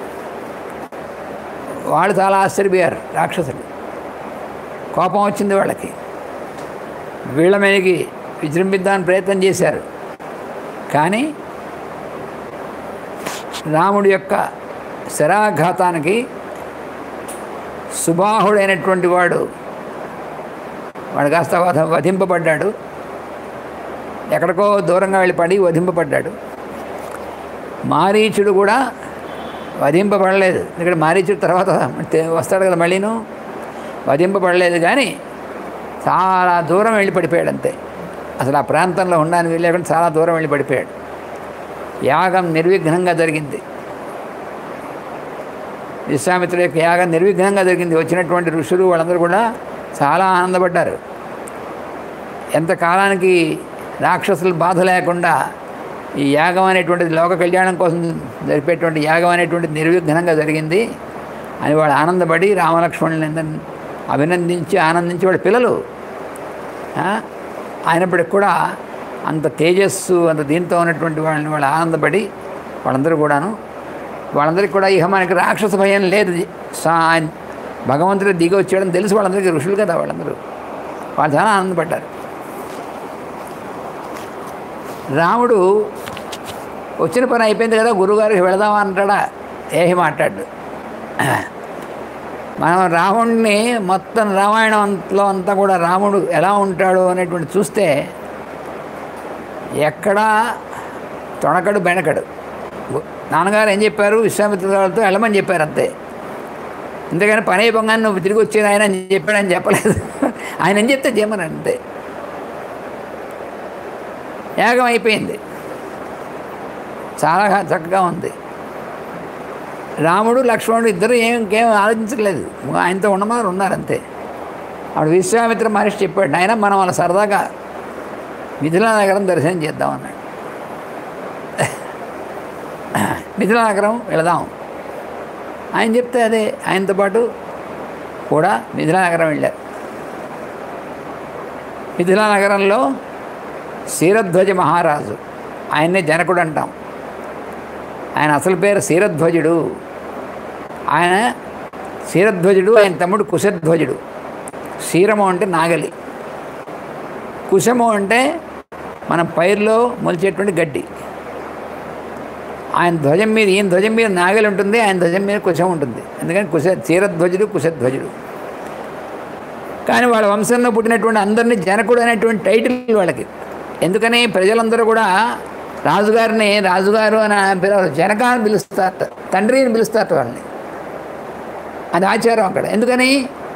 వాళ్ళు చాలా ఆశ్చర్యపోయారు రాక్షసులు కోపం వచ్చింది వాళ్ళకి వీళ్ళ మీదకి విజృంభిద్దామని ప్రయత్నం చేశారు కానీ రాముడి యొక్క శరాఘాతానికి సుబాహుడైనటువంటి వాడు వాడు కాస్త వధ వధింపబడ్డాడు ఎక్కడికో దూరంగా వెళ్ళి పడి వధింపబడ్డాడు మారీచుడు కూడా వధింపబడలేదు ఇక్కడ మారీచుడు తర్వాత తె- వస్తాడు కదా మళ్ళీను వధింపబడలేదు కానీ చాలా దూరం వెళ్ళి పడిపోయాడు అంతే అసలు ఆ ప్రాంతంలో ఉండడానికి వెళ్ళకుండా చాలా దూరం వెళ్ళి పడిపోయాడు యాగం నిర్విఘ్నంగా జరిగింది విశ్వామిత్రుడి యొక్క యాగం నిర్విఘ్నంగా జరిగింది వచ్చినటువంటి ఋషులు వాళ్ళందరూ కూడా చాలా ఆనందపడ్డారు ఎంతకాలానికి రాక్షసుల బాధ లేకుండా ఈ యాగం అనేటువంటిది లోక కళ్యాణం కోసం జరిపేటువంటి యాగం అనేటువంటిది నిర్విఘ్నంగా జరిగింది అని వాళ్ళు ఆనందపడి రామలక్ష్మణుని అందరిని అభినందించి ఆనందించి వాళ్ళ పిల్లలు ఆ, అయినప్పటికి కూడా అంత తేజస్సు అంత దీంతో ఉన్నటువంటి వాళ్ళని వాళ్ళు ఆనందపడి వాళ్ళందరూ కూడాను వాళ్ళందరికీ కూడా ఇక మనకి రాక్షస భయం లేదు సా భగవంతుడు దిగి వచ్చాడని తెలుసు వాళ్ళందరికీ ఋషులు కదా వాళ్ళందరూ వాళ్ళు చాలా ఆనందపడ్డారు రాముడు వచ్చిన పని అయిపోయింది కదా గురువుగారికి వెళదామా అంటాడా ఏమి మాట్లాడు మనం రాముడిని మొత్తం రామాయణంలో అంతా కూడా రాముడు ఎలా ఉంటాడు అనేటువంటి చూస్తే ఎక్కడా తొణకడు బెనకడు నాన్నగారు ఏం చెప్పారు విశ్వామిత్రులతో వెళ్ళమని చెప్పారు అంతే అంతేగాని పని అయిపోగానే నువ్వు తిరిగి వచ్చేది ఆయన అని చెప్పాడని చెప్పలేదు ఆయన ఏం చెప్తే చేయమని అంతే యాగం అయిపోయింది చాలా చక్కగా ఉంది రాముడు లక్ష్మణుడు ఇద్దరు ఏం ఇంకేం ఆలోచించలేదు ఆయనతో ఉండమని ఉన్నారు అంతే అప్పుడు విశ్వామిత్ర మహర్షి చెప్పాడు నాయన మనం అలా సరదాగా మిథిలా నగరం దర్శనం చేద్దాం అన్నాడు మిథిలా నగరం వెళదాం ఆయన చెప్తే అదే ఆయనతో పాటు కూడా మిథిలా నగరం వెళ్ళారు మిథిలా నగరంలో క్షీరధ్వజ మహారాజు ఆయన్నే జనకుడు అంటాం ఆయన అసలు పేరు క్షీరధ్వజుడు ఆయన క్షీరధ్వజుడు ఆయన తమ్ముడు కుశధ్వజుడు క్షీరము అంటే నాగలి కుశము అంటే మన పైరులో మొలిచేటువంటి గడ్డి ఆయన ధ్వజం మీద ఈయన ధ్వజం మీద నాగలి ఉంటుంది ఆయన ధ్వజం మీద కుశం ఉంటుంది ఎందుకని కుశ క్షీరధ్వజుడు కుశధ్వజుడు కానీ వాళ్ళ వంశంలో పుట్టినటువంటి అందరినీ జనకుడు అనేటువంటి టైటిల్ వాళ్ళకి ఎందుకని ప్రజలందరూ కూడా రాజుగారిని రాజుగారు అని పిలవరు జనక అని పిలుస్తారట తండ్రి అని పిలుస్తారట వాళ్ళని అది ఆచారం అక్కడ ఎందుకని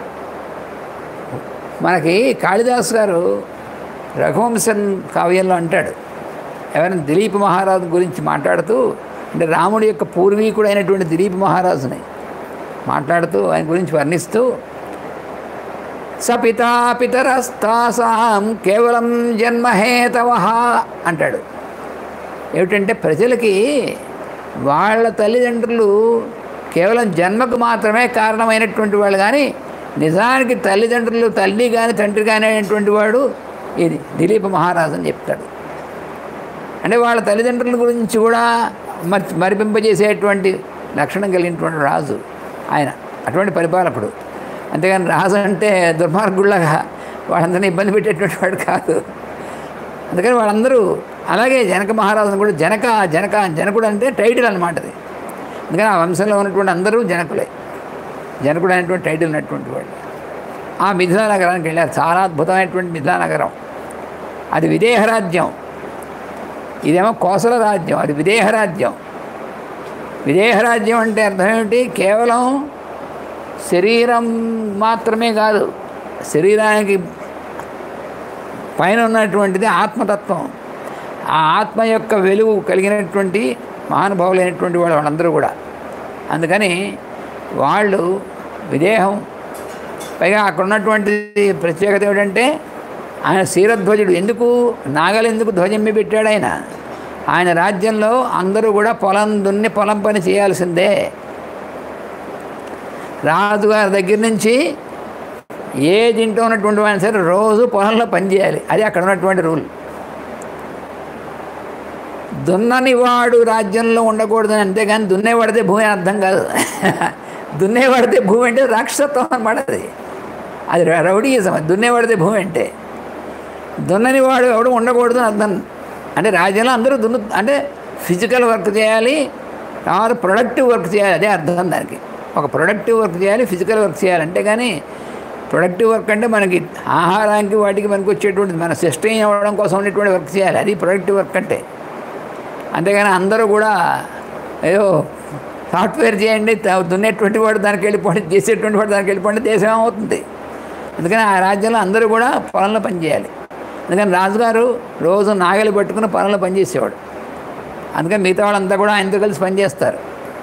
మనకి కాళిదాస్ గారు రఘువంశన్ కావ్యంలో అంటాడు ఎవరైనా దిలీప్ మహారాజు గురించి మాట్లాడుతూ అంటే రాముడి యొక్క పూర్వీకుడు అయినటువంటి దిలీప్ మహారాజుని మాట్లాడుతూ ఆయన గురించి వర్ణిస్తూ సపితాపితరస్తాసాం కేవలం జన్మహేతవ అంటాడు ఏమిటంటే ప్రజలకి వాళ్ళ తల్లిదండ్రులు కేవలం జన్మకు మాత్రమే కారణమైనటువంటి వాళ్ళు కానీ నిజానికి తల్లిదండ్రులు తల్లి కానీ తండ్రి కానీ అయినటువంటి వాడు ఇది దిలీప మహారాజు అని చెప్తాడు అంటే వాళ్ళ తల్లిదండ్రుల గురించి కూడా మరి మరిపింపజేసేటువంటి లక్షణం కలిగినటువంటి రాజు ఆయన అటువంటి పరిపాలకుడు అంతేగాని రాజు అంటే దుర్మార్గుళ్ళగా వాళ్ళందరినీ ఇబ్బంది పెట్టేటువంటి వాడు కాదు అందుకని వాళ్ళందరూ అలాగే జనక మహారాజును కూడా జనక జనక జనకుడు అంటే టైటిల్ అనమాట అది అందుకని ఆ వంశంలో ఉన్నటువంటి అందరూ జనకులే జనకుడు అనేటువంటి టైటిల్ ఉన్నటువంటి వాళ్ళు ఆ మిథిలా నగరానికి వెళ్ళారు చాలా అద్భుతమైనటువంటి మిథిలా నగరం అది విదేహ రాజ్యం ఇదేమో కోసల రాజ్యం అది విదేహ రాజ్యం విదేహ రాజ్యం అంటే అర్థం ఏమిటి కేవలం శరీరం మాత్రమే కాదు శరీరానికి పైన ఉన్నటువంటిది ఆత్మతత్వం ఆ ఆత్మ యొక్క వెలుగు కలిగినటువంటి మహానుభావులైనటువంటి వాళ్ళు వాళ్ళందరూ కూడా అందుకని వాళ్ళు విదేహం పైగా అక్కడ ఉన్నటువంటి ప్రత్యేకత ఏమిటంటే ఆయన క్షీరధ్వజుడు ఎందుకు నాగలు ఎందుకు ధ్వజం మీద పెట్టాడు ఆయన ఆయన రాజ్యంలో అందరూ కూడా పొలం దున్ని పొలం పని చేయాల్సిందే రాజుగారి దగ్గర నుంచి ఏ ఇంట్లో ఉన్నటువంటి వాడిని సరే రోజు పొలంలో పనిచేయాలి అది అక్కడ ఉన్నటువంటి రూల్ దున్నని వాడు రాజ్యంలో ఉండకూడదని అంతేగాని దున్నేవాడితే భూమి అని అర్థం కాదు దున్నేవాడితే భూమి అంటే రాక్షసత్వం అనమాట అది అది రౌడీయిజం అది దున్నేవాడితే భూమి అంటే దున్నని వాడు ఎవడు ఉండకూడదు అని అర్థం అంటే రాజ్యంలో అందరూ దున్ను అంటే ఫిజికల్ వర్క్ చేయాలి తర్వాత ప్రొడక్టివ్ వర్క్ చేయాలి అదే అర్థం దానికి ఒక ప్రొడక్టివ్ వర్క్ చేయాలి ఫిజికల్ వర్క్ చేయాలి అంటే కానీ ప్రొడక్టివ్ వర్క్ అంటే మనకి ఆహారానికి వాటికి మనకు వచ్చేటువంటి మన సస్టైన్ అవ్వడం కోసం ఉండేటువంటి వర్క్ చేయాలి అది ప్రొడక్టివ్ వర్క్ అంటే అంతేగాని అందరూ కూడా ఏదో సాఫ్ట్వేర్ చేయండి త- దున్నేటువంటి వాడు దానికి వెళ్ళిపోండి చేసేటువంటి వాడు దానికి వెళ్ళిపోండి దేశం ఏమవుతుంది అందుకని ఆ రాజ్యంలో అందరూ కూడా పొలంలో పనిచేయాలి అందుకని రాజుగారు రోజు నాగలి పట్టుకుని పొలంలో పనిచేసేవాడు అందుకని మిగతా వాళ్ళంతా కూడా ఆయనతో కలిసి పనిచేస్తారు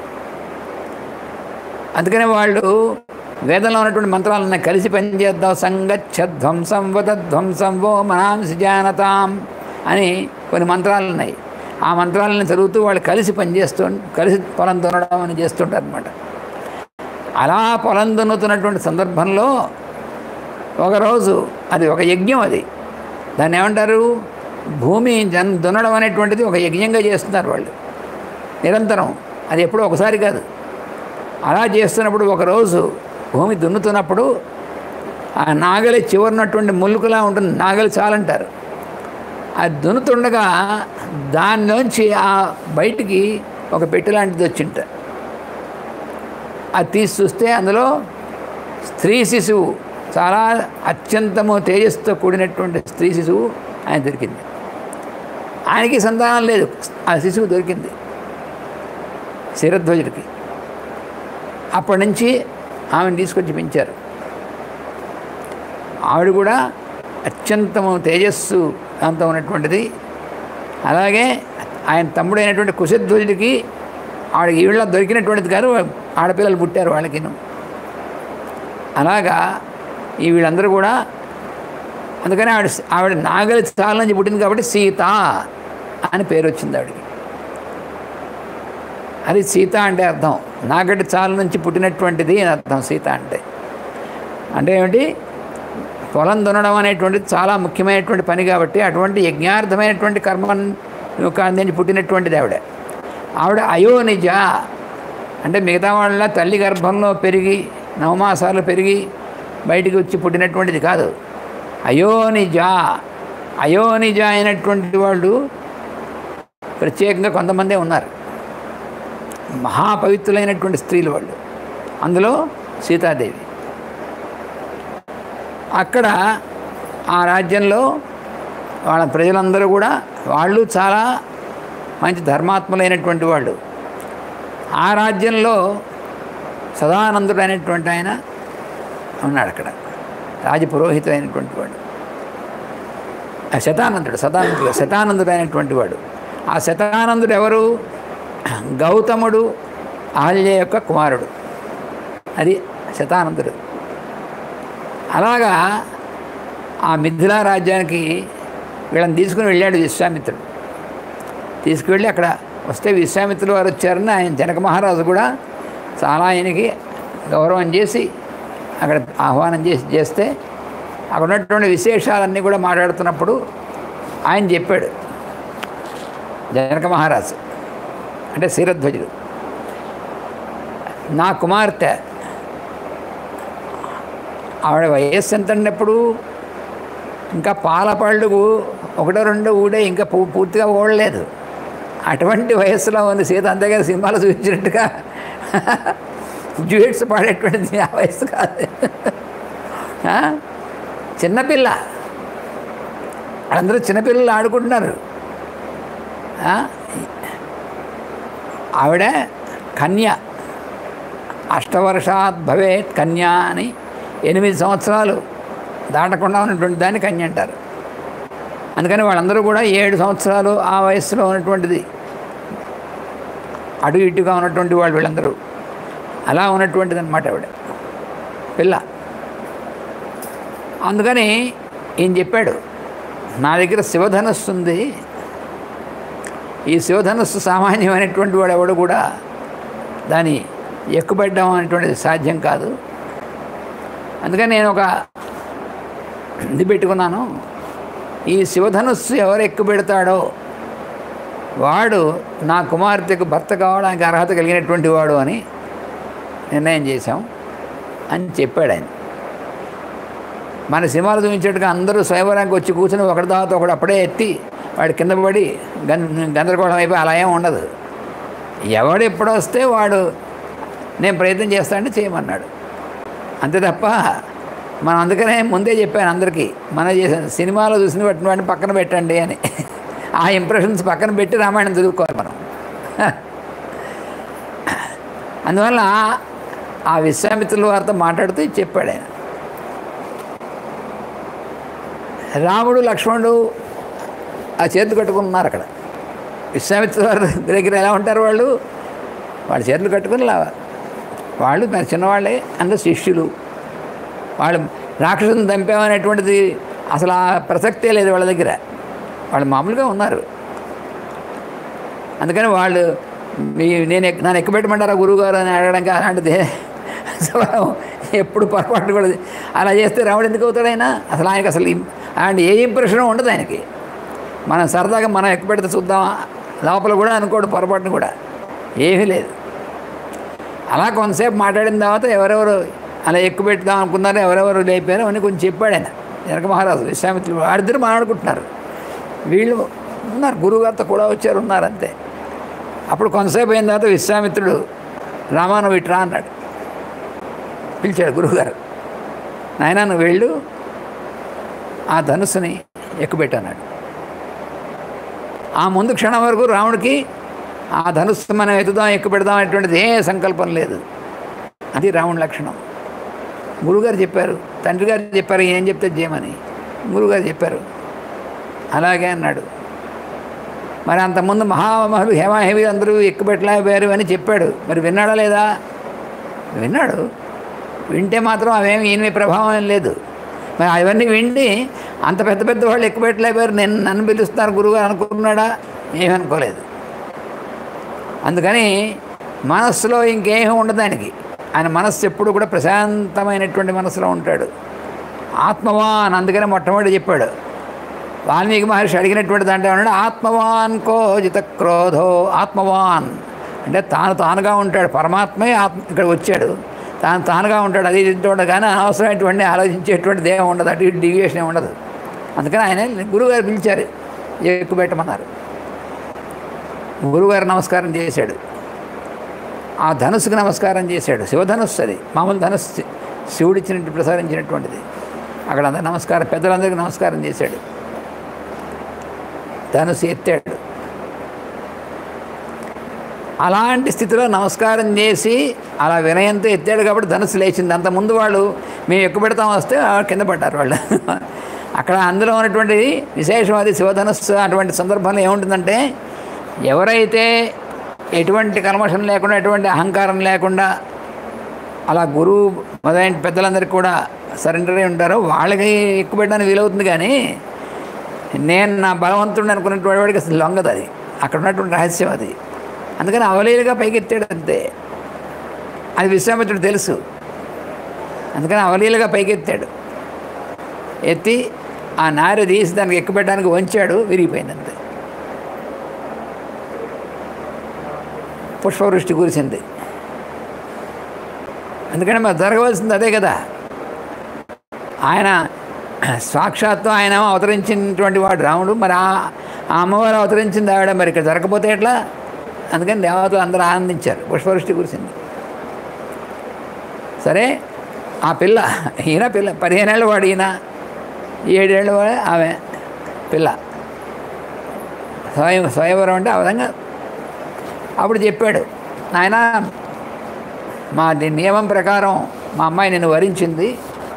అందుకనే వాళ్ళు వేదంలో ఉన్నటువంటి మంత్రాలు ఉన్నాయి కలిసి పనిచేద్దాం సంగచ్చ ధ్వంసం వద ధ్వంసం వో మనాంసి జానతాం అని కొన్ని మంత్రాలు ఉన్నాయి ఆ మంత్రాలను చదువుతూ వాళ్ళు కలిసి పనిచేస్తూ కలిసి పొలం దున్నడం అని చేస్తుంటారు అనమాట అలా పొలం దున్నుతున్నటువంటి సందర్భంలో ఒకరోజు అది ఒక యజ్ఞం అది దాన్ని ఏమంటారు భూమి జన్ దున్నడం అనేటువంటిది ఒక యజ్ఞంగా చేస్తున్నారు వాళ్ళు నిరంతరం అది ఎప్పుడో ఒకసారి కాదు అలా చేస్తున్నప్పుడు ఒకరోజు భూమి దున్నుతున్నప్పుడు ఆ నాగలి చివరినటువంటి ములుకులా ఉంటుంది నాగలి చాలంటారు అది దున్నుతుండగా దానిలోంచి ఆ బయటికి ఒక పెట్టె లాంటిది వచ్చింట అది తీసి చూస్తే అందులో స్త్రీ శిశువు చాలా అత్యంతము తేజస్సుతో కూడినటువంటి స్త్రీ శిశువు ఆయన దొరికింది ఆయనకి సంతానం లేదు ఆ శిశువు దొరికింది శిరధ్వజుడికి అప్పటి నుంచి ఆమెను తీసుకొచ్చి పెంచారు ఆవిడ కూడా అత్యంతము తేజస్సు దాంతో ఉన్నటువంటిది అలాగే ఆయన తమ్ముడైనటువంటి కుశధ్వజుడికి ఆవిడ ఈవిళ్ళ దొరికినటువంటిది కాదు ఆడపిల్లలు పుట్టారు వాళ్ళకిను అలాగా ఈ వీళ్ళందరూ కూడా అందుకని ఆవిడ ఆవిడ నాగలి చాల నుంచి పుట్టింది కాబట్టి సీత అని పేరు వచ్చింది ఆవిడకి అది సీత అంటే అర్థం నాగటి చాల నుంచి పుట్టినటువంటిది అని అర్థం సీత అంటే అంటే ఏమిటి పొలం దున్నడం అనేటువంటిది చాలా ముఖ్యమైనటువంటి పని కాబట్టి అటువంటి యజ్ఞార్థమైనటువంటి కర్మ యొక్క నుంచి పుట్టినటువంటిది ఆవిడ ఆవిడ అయోనిజ అంటే మిగతా వాళ్ళ తల్లి గర్భంలో పెరిగి నవమాసాలు పెరిగి బయటికి వచ్చి పుట్టినటువంటిది కాదు అయోనిజ అయోనిజ అయినటువంటి వాళ్ళు ప్రత్యేకంగా కొంతమందే ఉన్నారు మహాపవిత్రులైనటువంటి స్త్రీలు వాళ్ళు అందులో సీతాదేవి అక్కడ ఆ రాజ్యంలో వాళ్ళ ప్రజలందరూ కూడా వాళ్ళు చాలా మంచి ధర్మాత్ములైనటువంటి వాళ్ళు ఆ రాజ్యంలో సదానందుడు అయినటువంటి ఆయన ఉన్నాడు అక్కడ రాజపురోహితుడైనటువంటి వాడు ఆ శతానందుడు శతానందుడు శతానందుడు అయినటువంటి వాడు ఆ శతానందుడు ఎవరు గౌతముడు ఆల్య యొక్క కుమారుడు అది శతానందుడు అలాగా ఆ మిథిలా రాజ్యానికి వీళ్ళని తీసుకుని వెళ్ళాడు విశ్వామిత్రుడు తీసుకువెళ్ళి అక్కడ వస్తే విశ్వామిత్రుడు వారు వచ్చారని ఆయన జనక మహారాజు కూడా చాలా ఆయనకి గౌరవం చేసి అక్కడ ఆహ్వానం చేసి చేస్తే అక్కడ ఉన్నటువంటి విశేషాలన్నీ కూడా మాట్లాడుతున్నప్పుడు ఆయన చెప్పాడు జనక మహారాజు అంటే శిరధ్వజుడు నా కుమార్తె ఆవిడ వయస్సు ఎంత అన్నప్పుడు ఇంకా పాల పళ్ళు ఒకటో రెండో ఊడే ఇంకా పూ పూర్తిగా ఓడలేదు అటువంటి వయస్సులో ఉంది సీత అంతేగా సినిమాలో చూపించినట్టుగా డ్యూయట్స్ పాడేటువంటిది ఆ వయస్సు కాదు ఆ? చిన్నపిల్ల అందరూ చిన్నపిల్లలు ఆడుకుంటున్నారు ఆ? ఆవిడ కన్య అష్టవర్షాత్ భవేత్ కన్య అని ఎనిమిది సంవత్సరాలు దాటకుండా ఉన్నటువంటి దాన్ని కన్య అంటారు అందుకని వాళ్ళందరూ కూడా ఏడు సంవత్సరాలు ఆ వయస్సులో ఉన్నటువంటిది అటు ఇటుగా ఉన్నటువంటి వాళ్ళు వీళ్ళందరూ అలా ఉన్నటువంటిది అనమాట ఆవిడ పిల్ల అందుకని ఈయన చెప్పాడు నా దగ్గర శివధనస్సు ఉంది ఈ శివధనస్సు సామాన్యమైనటువంటి వాడు ఎవడు కూడా దాన్ని ఎక్కుపెట్టడం అనేటువంటిది సాధ్యం కాదు అందుకని నేను ఒక ఇది పెట్టుకున్నాను ఈ శివధనుస్సు ఎవరు ఎక్కుపెడతాడో వాడు నా కుమార్తెకు భర్త కావడానికి అర్హత కలిగినటువంటి వాడు అని నిర్ణయం చేశాం అని చెప్పాడు ఆయన మన సినిమాలు చూపించేట్టుగా అందరూ స్వయంవరానికి వచ్చి కూర్చుని ఒకటి తర్వాత ఒకడు అప్పుడే ఎత్తి వాడు కింద పడి గం గందరగోళం అయిపోయి అలా ఏం ఉండదు ఎవడు ఎప్పుడు వస్తే వాడు నేను ప్రయత్నం చేస్తానంటే చేయమన్నాడు అంతే తప్ప మనం అందుకనే ముందే చెప్పాను అందరికీ మనం చేసిన సినిమాలో చూసిన వాటిని వాటిని పక్కన పెట్టండి అని ఆ ఇంప్రెషన్స్ పక్కన పెట్టి రామాయణం చదువుకోవాలి మనం అందువల్ల ఆ విశ్వామిత్రుల వారితో మాట్లాడుతూ ఇది చెప్పాడు ఆయన రాముడు లక్ష్మణుడు ఆ చేతులు కట్టుకుని ఉన్నారు అక్కడ విశ్వామిత్ర వారి దగ్గర ఎలా ఉంటారు వాళ్ళు వాళ్ళ చేతులు కట్టుకుని ఇలా వాళ్ళు మరి చిన్నవాళ్ళే అందరూ శిష్యులు వాళ్ళు రాక్షసుని చంపామనేటువంటిది అసలు ఆ ప్రసక్తే లేదు వాళ్ళ దగ్గర వాళ్ళు మామూలుగా ఉన్నారు అందుకని వాళ్ళు మీ నేను ఎక్- నన్ను ఎక్కుపెట్టమంటారా గురువుగారు అని అడగడానికి అలాంటిది అసలు ఎప్పుడు పొరపాటు కూడా అలా చేస్తే రాముడు ఎందుకు అవుతాడు ఆయన అసలు ఆయనకి అసలు ఇం- అలాంటి ఏ ఇంప్రెషన్ ఉండదు ఆయనకి మనం సరదాగా మనం ఎక్కుపెడితే చూద్దామా లోపల కూడా అనుకోడు పొరపాటును కూడా ఏమీ లేదు అలా కొంతసేపు మాట్లాడిన తర్వాత ఎవరెవరు అలా ఎక్కువ పెట్టుదాం అనుకున్నారో ఎవరెవరు లేపారో అని కొంచెం చెప్పాడు ఆయన జనక మహారాజు విశ్వామిత్రులు వాడిద్దరు మాట్లాడుకుంటున్నారు వీళ్ళు ఉన్నారు గురువుగారితో కూడా వచ్చారు ఉన్నారు అంతే అప్పుడు కొంతసేపు అయిన తర్వాత విశ్వామిత్రుడు రామాను ఇట్రా అన్నాడు పిలిచాడు గురువుగారు నాయన నువ్వు వెళ్ళు ఆ ధనుస్సుని ఎక్కుపెట్టన్నాడు ఆ ముందు క్షణం వరకు రాముడికి ఆ ధనుస్సు మనం ఎత్తుదాం ఎక్కువ పెడదాం అనేటువంటిది ఏ సంకల్పం లేదు అది రావణ లక్షణం గురుగారు చెప్పారు తండ్రి గారు చెప్పారు ఏం చెప్తే చేయమని గురుగారు చెప్పారు అలాగే అన్నాడు మరి అంతకుముందు మహామహులు హేమాహేవి అందరూ ఎక్కుపెట్టలేకపోయారు అని చెప్పాడు మరి విన్నాడా లేదా విన్నాడు వింటే మాత్రం అవేమి ఈయన ప్రభావం ఏం లేదు మరి అవన్నీ విండి అంత పెద్ద పెద్ద వాళ్ళు ఎక్కువ పెట్టలేపారు నేను నన్ను పిలుస్తున్నారు గురువుగారు అనుకున్నాడా ఏమనుకోలేదు అందుకని మనస్సులో ఇంకేమీ ఉండదు ఆయనకి ఆయన మనస్సు ఎప్పుడు కూడా ప్రశాంతమైనటువంటి మనసులో ఉంటాడు ఆత్మవాన్ అందుకని మొట్టమొదటి చెప్పాడు వాల్మీకి మహర్షి అడిగినటువంటి దాంట్లో ఉన్నాడు ఆత్మవాన్ కోజిత క్రోధో ఆత్మవాన్ అంటే తాను తానుగా ఉంటాడు పరమాత్మే ఆత్మ ఇక్కడ వచ్చాడు తాను తానుగా ఉంటాడు అది ఇంటి కానీ అనవసరమైనటువంటి ఆలోచించేటువంటి దేహం ఉండదు అటు ఇటు డివియేషన్ ఉండదు అందుకని ఆయన గురువుగారు పిలిచారు ఎక్కువ పెట్టమన్నారు గురువుగారు నమస్కారం చేశాడు ఆ ధనుసుకు నమస్కారం చేశాడు శివధనుస్సు అది మామూలు ధనుస్సు శివుడిచ్చినట్టు ప్రసాదించినటువంటిది అక్కడ అందరు నమస్కారం పెద్దలందరికీ నమస్కారం చేశాడు ధనుసు ఎత్తాడు అలాంటి స్థితిలో నమస్కారం చేసి అలా వినయంతో ఎత్తాడు కాబట్టి ధనుసు లేచింది అంత ముందు వాళ్ళు మేము ఎక్కువ పెడతాం వస్తే ఆ కింద పడ్డారు వాళ్ళు అక్కడ అందులో ఉన్నటువంటి విశేషం అది శివధనుస్సు అటువంటి సందర్భంలో ఏముంటుందంటే ఎవరైతే ఎటువంటి కల్మషం లేకుండా ఎటువంటి అహంకారం లేకుండా అలా గురువు మొదలైన పెద్దలందరికీ కూడా సరెండర్ అయి ఉంటారో వాళ్ళకి ఎక్కువ పెట్టడానికి వీలవుతుంది కానీ నేను నా బలవంతుడిని అనుకున్నటువంటి వాడికి అసలు లొంగదు అది అక్కడ ఉన్నటువంటి రహస్యం అది అందుకని అవలీలుగా పైకెత్తాడు అంతే అది విశ్వామిత్రుడు తెలుసు అందుకని అవలీలుగా పైకెత్తాడు ఎత్తి ఆ నార తీసి దానికి ఎక్కుపెట్టడానికి వంచాడు విరిగిపోయింది అంతే పుష్పవృష్టి కురిసింది అందుకని మరి జరగవలసింది అదే కదా ఆయన సాక్షాత్తు ఆయన అవతరించినటువంటి వాడు రాముడు మరి ఆ ఆ అమ్మవారు అవతరించింది ఆవిడ మరి ఇక్కడ జరగకపోతే ఎట్లా అందుకని దేవతలు అందరూ ఆనందించారు పుష్పవృష్టి కురిసింది సరే ఆ పిల్ల ఈయన పిల్ల పదిహేనేళ్ళ వాడు ఈయన ఏడేళ్ళ వాడు ఆమె పిల్ల స్వయం స్వయంవరం అంటే ఆ విధంగా అప్పుడు చెప్పాడు నాయన మా ది- నియమం ప్రకారం మా అమ్మాయి నిన్ను వరించింది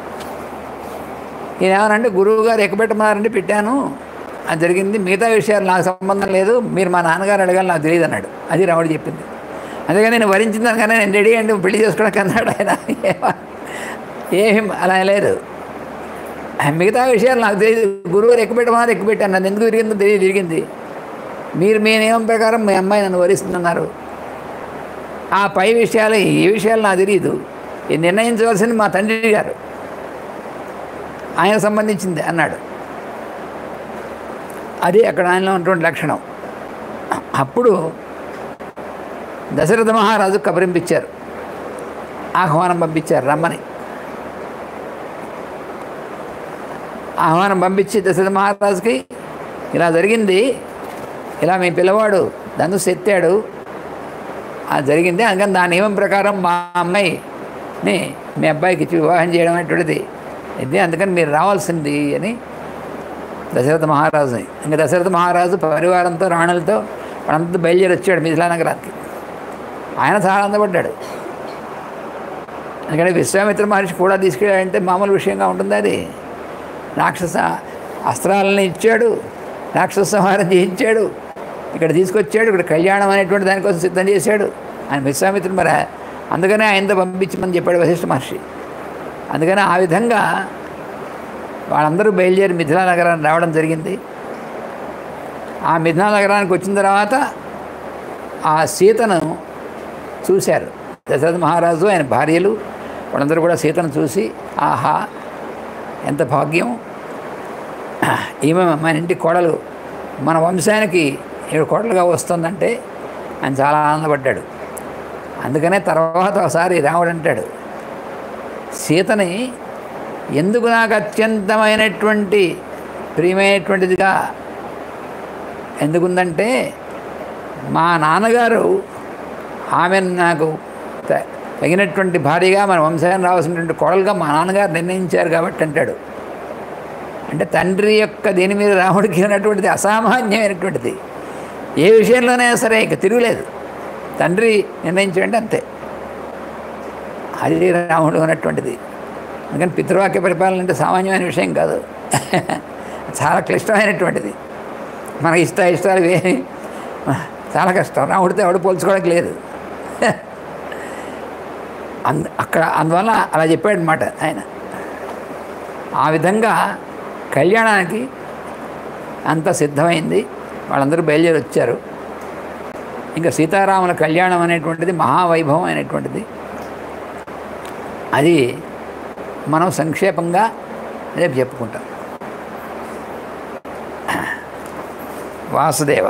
ఈయన ఏమనంటే గురువు గారు ఎక్కబెట్టమన్నారంటే పెట్టాను అది జరిగింది మిగతా విషయాలు నాకు సంబంధం లేదు మీరు మా నాన్నగారు అడగాలి నాకు తెలియదు అన్నాడు అది రాముడు చెప్పింది అందుకని నేను వరించింది కానీ నేను రెడీ అండి పెళ్లి చేసుకోవడానికి అన్నాడు ఆయన ఏమ- ఏం అలా లేదు మిగతా విషయాలు నాకు తెలియదు గురువు గారు ఎక్కుపెట్టమన్నారు ఎక్కుపెట్టాను నన్ను ఎందుకు తిరిగిందో తెలియదు తిరిగింది మీరు మీ నియమం ప్రకారం మీ అమ్మాయి నన్ను వరిస్తున్నారు ఆ పై విషయాలు ఏ విషయాలు నాకు తెలియదు ఇది నిర్ణయించవలసింది మా తండ్రి గారు ఆయన సంబంధించింది అన్నాడు అది అక్కడ ఆయనలో ఉన్నటువంటి లక్షణం అప్పుడు దశరథ మహారాజు కబరింపించారు ఆహ్వానం పంపించారు రమ్మని ఆహ్వానం పంపించి దశరథ మహారాజుకి ఇలా జరిగింది ఇలా మీ పిల్లవాడు ధనుసు ఎత్తాడు అది జరిగింది అందుకని దాని నియమం ప్రకారం మా అమ్మాయిని మీ అబ్బాయికి ఇచ్చి వివాహం చేయడం అనేటువంటిది ఇది అందుకని మీరు రావాల్సింది అని దశరథ మహారాజుని ఇంకా దశరథ మహారాజు పరివారంతో రాణులతో వాళ్ళంతా బయలుదేరి వచ్చాడు మిథిలా నగరానికి ఆయన చాలా ఆనందపడ్డాడు ఎందుకంటే విశ్వామిత్ర మహర్షి కూడా తీసుకెళ్ళాడంటే మామూలు విషయంగా ఉంటుంది అది రాక్షస అస్త్రాలను ఇచ్చాడు రాక్షస సంహారం చేయించాడు ఇక్కడ తీసుకొచ్చాడు ఇక్కడ కళ్యాణం అనేటువంటి దానికోసం సిద్ధం చేశాడు ఆయన విశ్వామిత్రుడు మరి అందుకనే ఆయనతో పంపించమని చెప్పాడు వశిష్ఠ మహర్షి అందుకని ఆ విధంగా వాళ్ళందరూ బయలుదేరి మిథిలా నగరానికి రావడం జరిగింది ఆ మిథిలా నగరానికి వచ్చిన తర్వాత ఆ సీతను చూశారు దశరథ మహారాజు ఆయన భార్యలు వాళ్ళందరూ కూడా సీతను చూసి ఆహా ఎంత భాగ్యం ఈమె మన ఇంటి కోడలు మన వంశానికి ఏడు కోడలుగా వస్తుందంటే ఆయన చాలా ఆనందపడ్డాడు అందుకనే తర్వాత ఒకసారి రాముడు అంటాడు సీతని ఎందుకు నాకు అత్యంతమైనటువంటి ప్రియమైనటువంటిదిగా ఎందుకుందంటే మా నాన్నగారు ఆమెను నాకు త- తగినటువంటి భార్యగా మన వంశాన్ని రావాల్సినటువంటి కోడలుగా మా నాన్నగారు నిర్ణయించారు కాబట్టి అంటాడు అంటే తండ్రి యొక్క దీని మీద రాముడికి ఉన్నటువంటిది అసామాన్యమైనటువంటిది ఏ విషయంలోనైనా సరే ఇక తిరుగులేదు తండ్రి నిర్ణయించండి అంతే అది రాముడు ఉన్నటువంటిది అందుకని పితృవాక్య పరిపాలన అంటే సామాన్యమైన విషయం కాదు చాలా క్లిష్టమైనటువంటిది మన ఇష్ట ఇష్టాలు ఏమి చాలా కష్టం రాముడితో ఎవడు పోల్చుకోవడానికి లేదు అంద అక్కడ అందువల్ల అలా చెప్పాడనమాట ఆయన ఆ విధంగా కళ్యాణానికి అంత సిద్ధమైంది వాళ్ళందరూ బయలుదేరి వచ్చారు ఇంకా సీతారాముల కళ్యాణం అనేటువంటిది మహావైభవం అనేటువంటిది అది మనం సంక్షేపంగా రేపు చెప్పుకుంటాం వాసుదేవ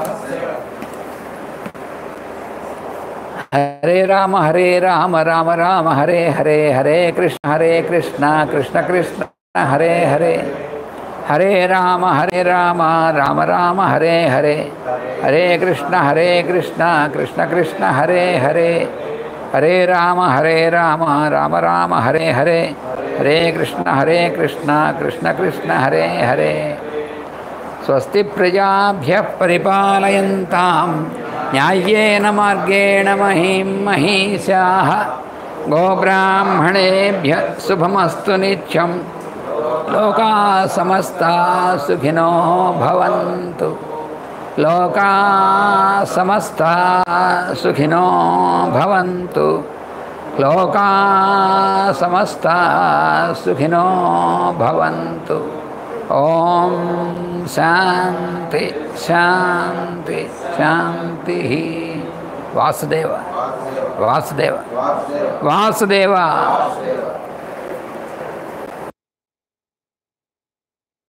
హరే రామ హరే రామ రామ రామ హరే హరే హరే కృష్ణ హరే కృష్ణ కృష్ణ కృష్ణ హరే హరే హరే రామ హరే రామ రామ రామ హరే హరే హరే కృష్ణ హరే కృష్ణ కృష్ణ కృష్ణ హరే హరే హరే రామ హరే రామ రామ రామ హరే హరే హరే కృష్ణ హరే కృష్ణ కృష్ణ కృష్ణ హరే హరే స్వస్తి ప్రజాభ్య పరిపాలయంతాం న్యాయేన మార్గేణ మహిం మహిషా గోబ్రాహ్మణేభ్య శుభమస్తు నిత్యం లోకా సమస్తా సుఖినో భవంతు లోకా సమస్తా సుఖినో భవంతు లోకా సమస్తా సుఖినో భవంతు ఓం శాంతి శాంతి శాంతి వాసుదేవ వాసుదేవ వాసుదేవ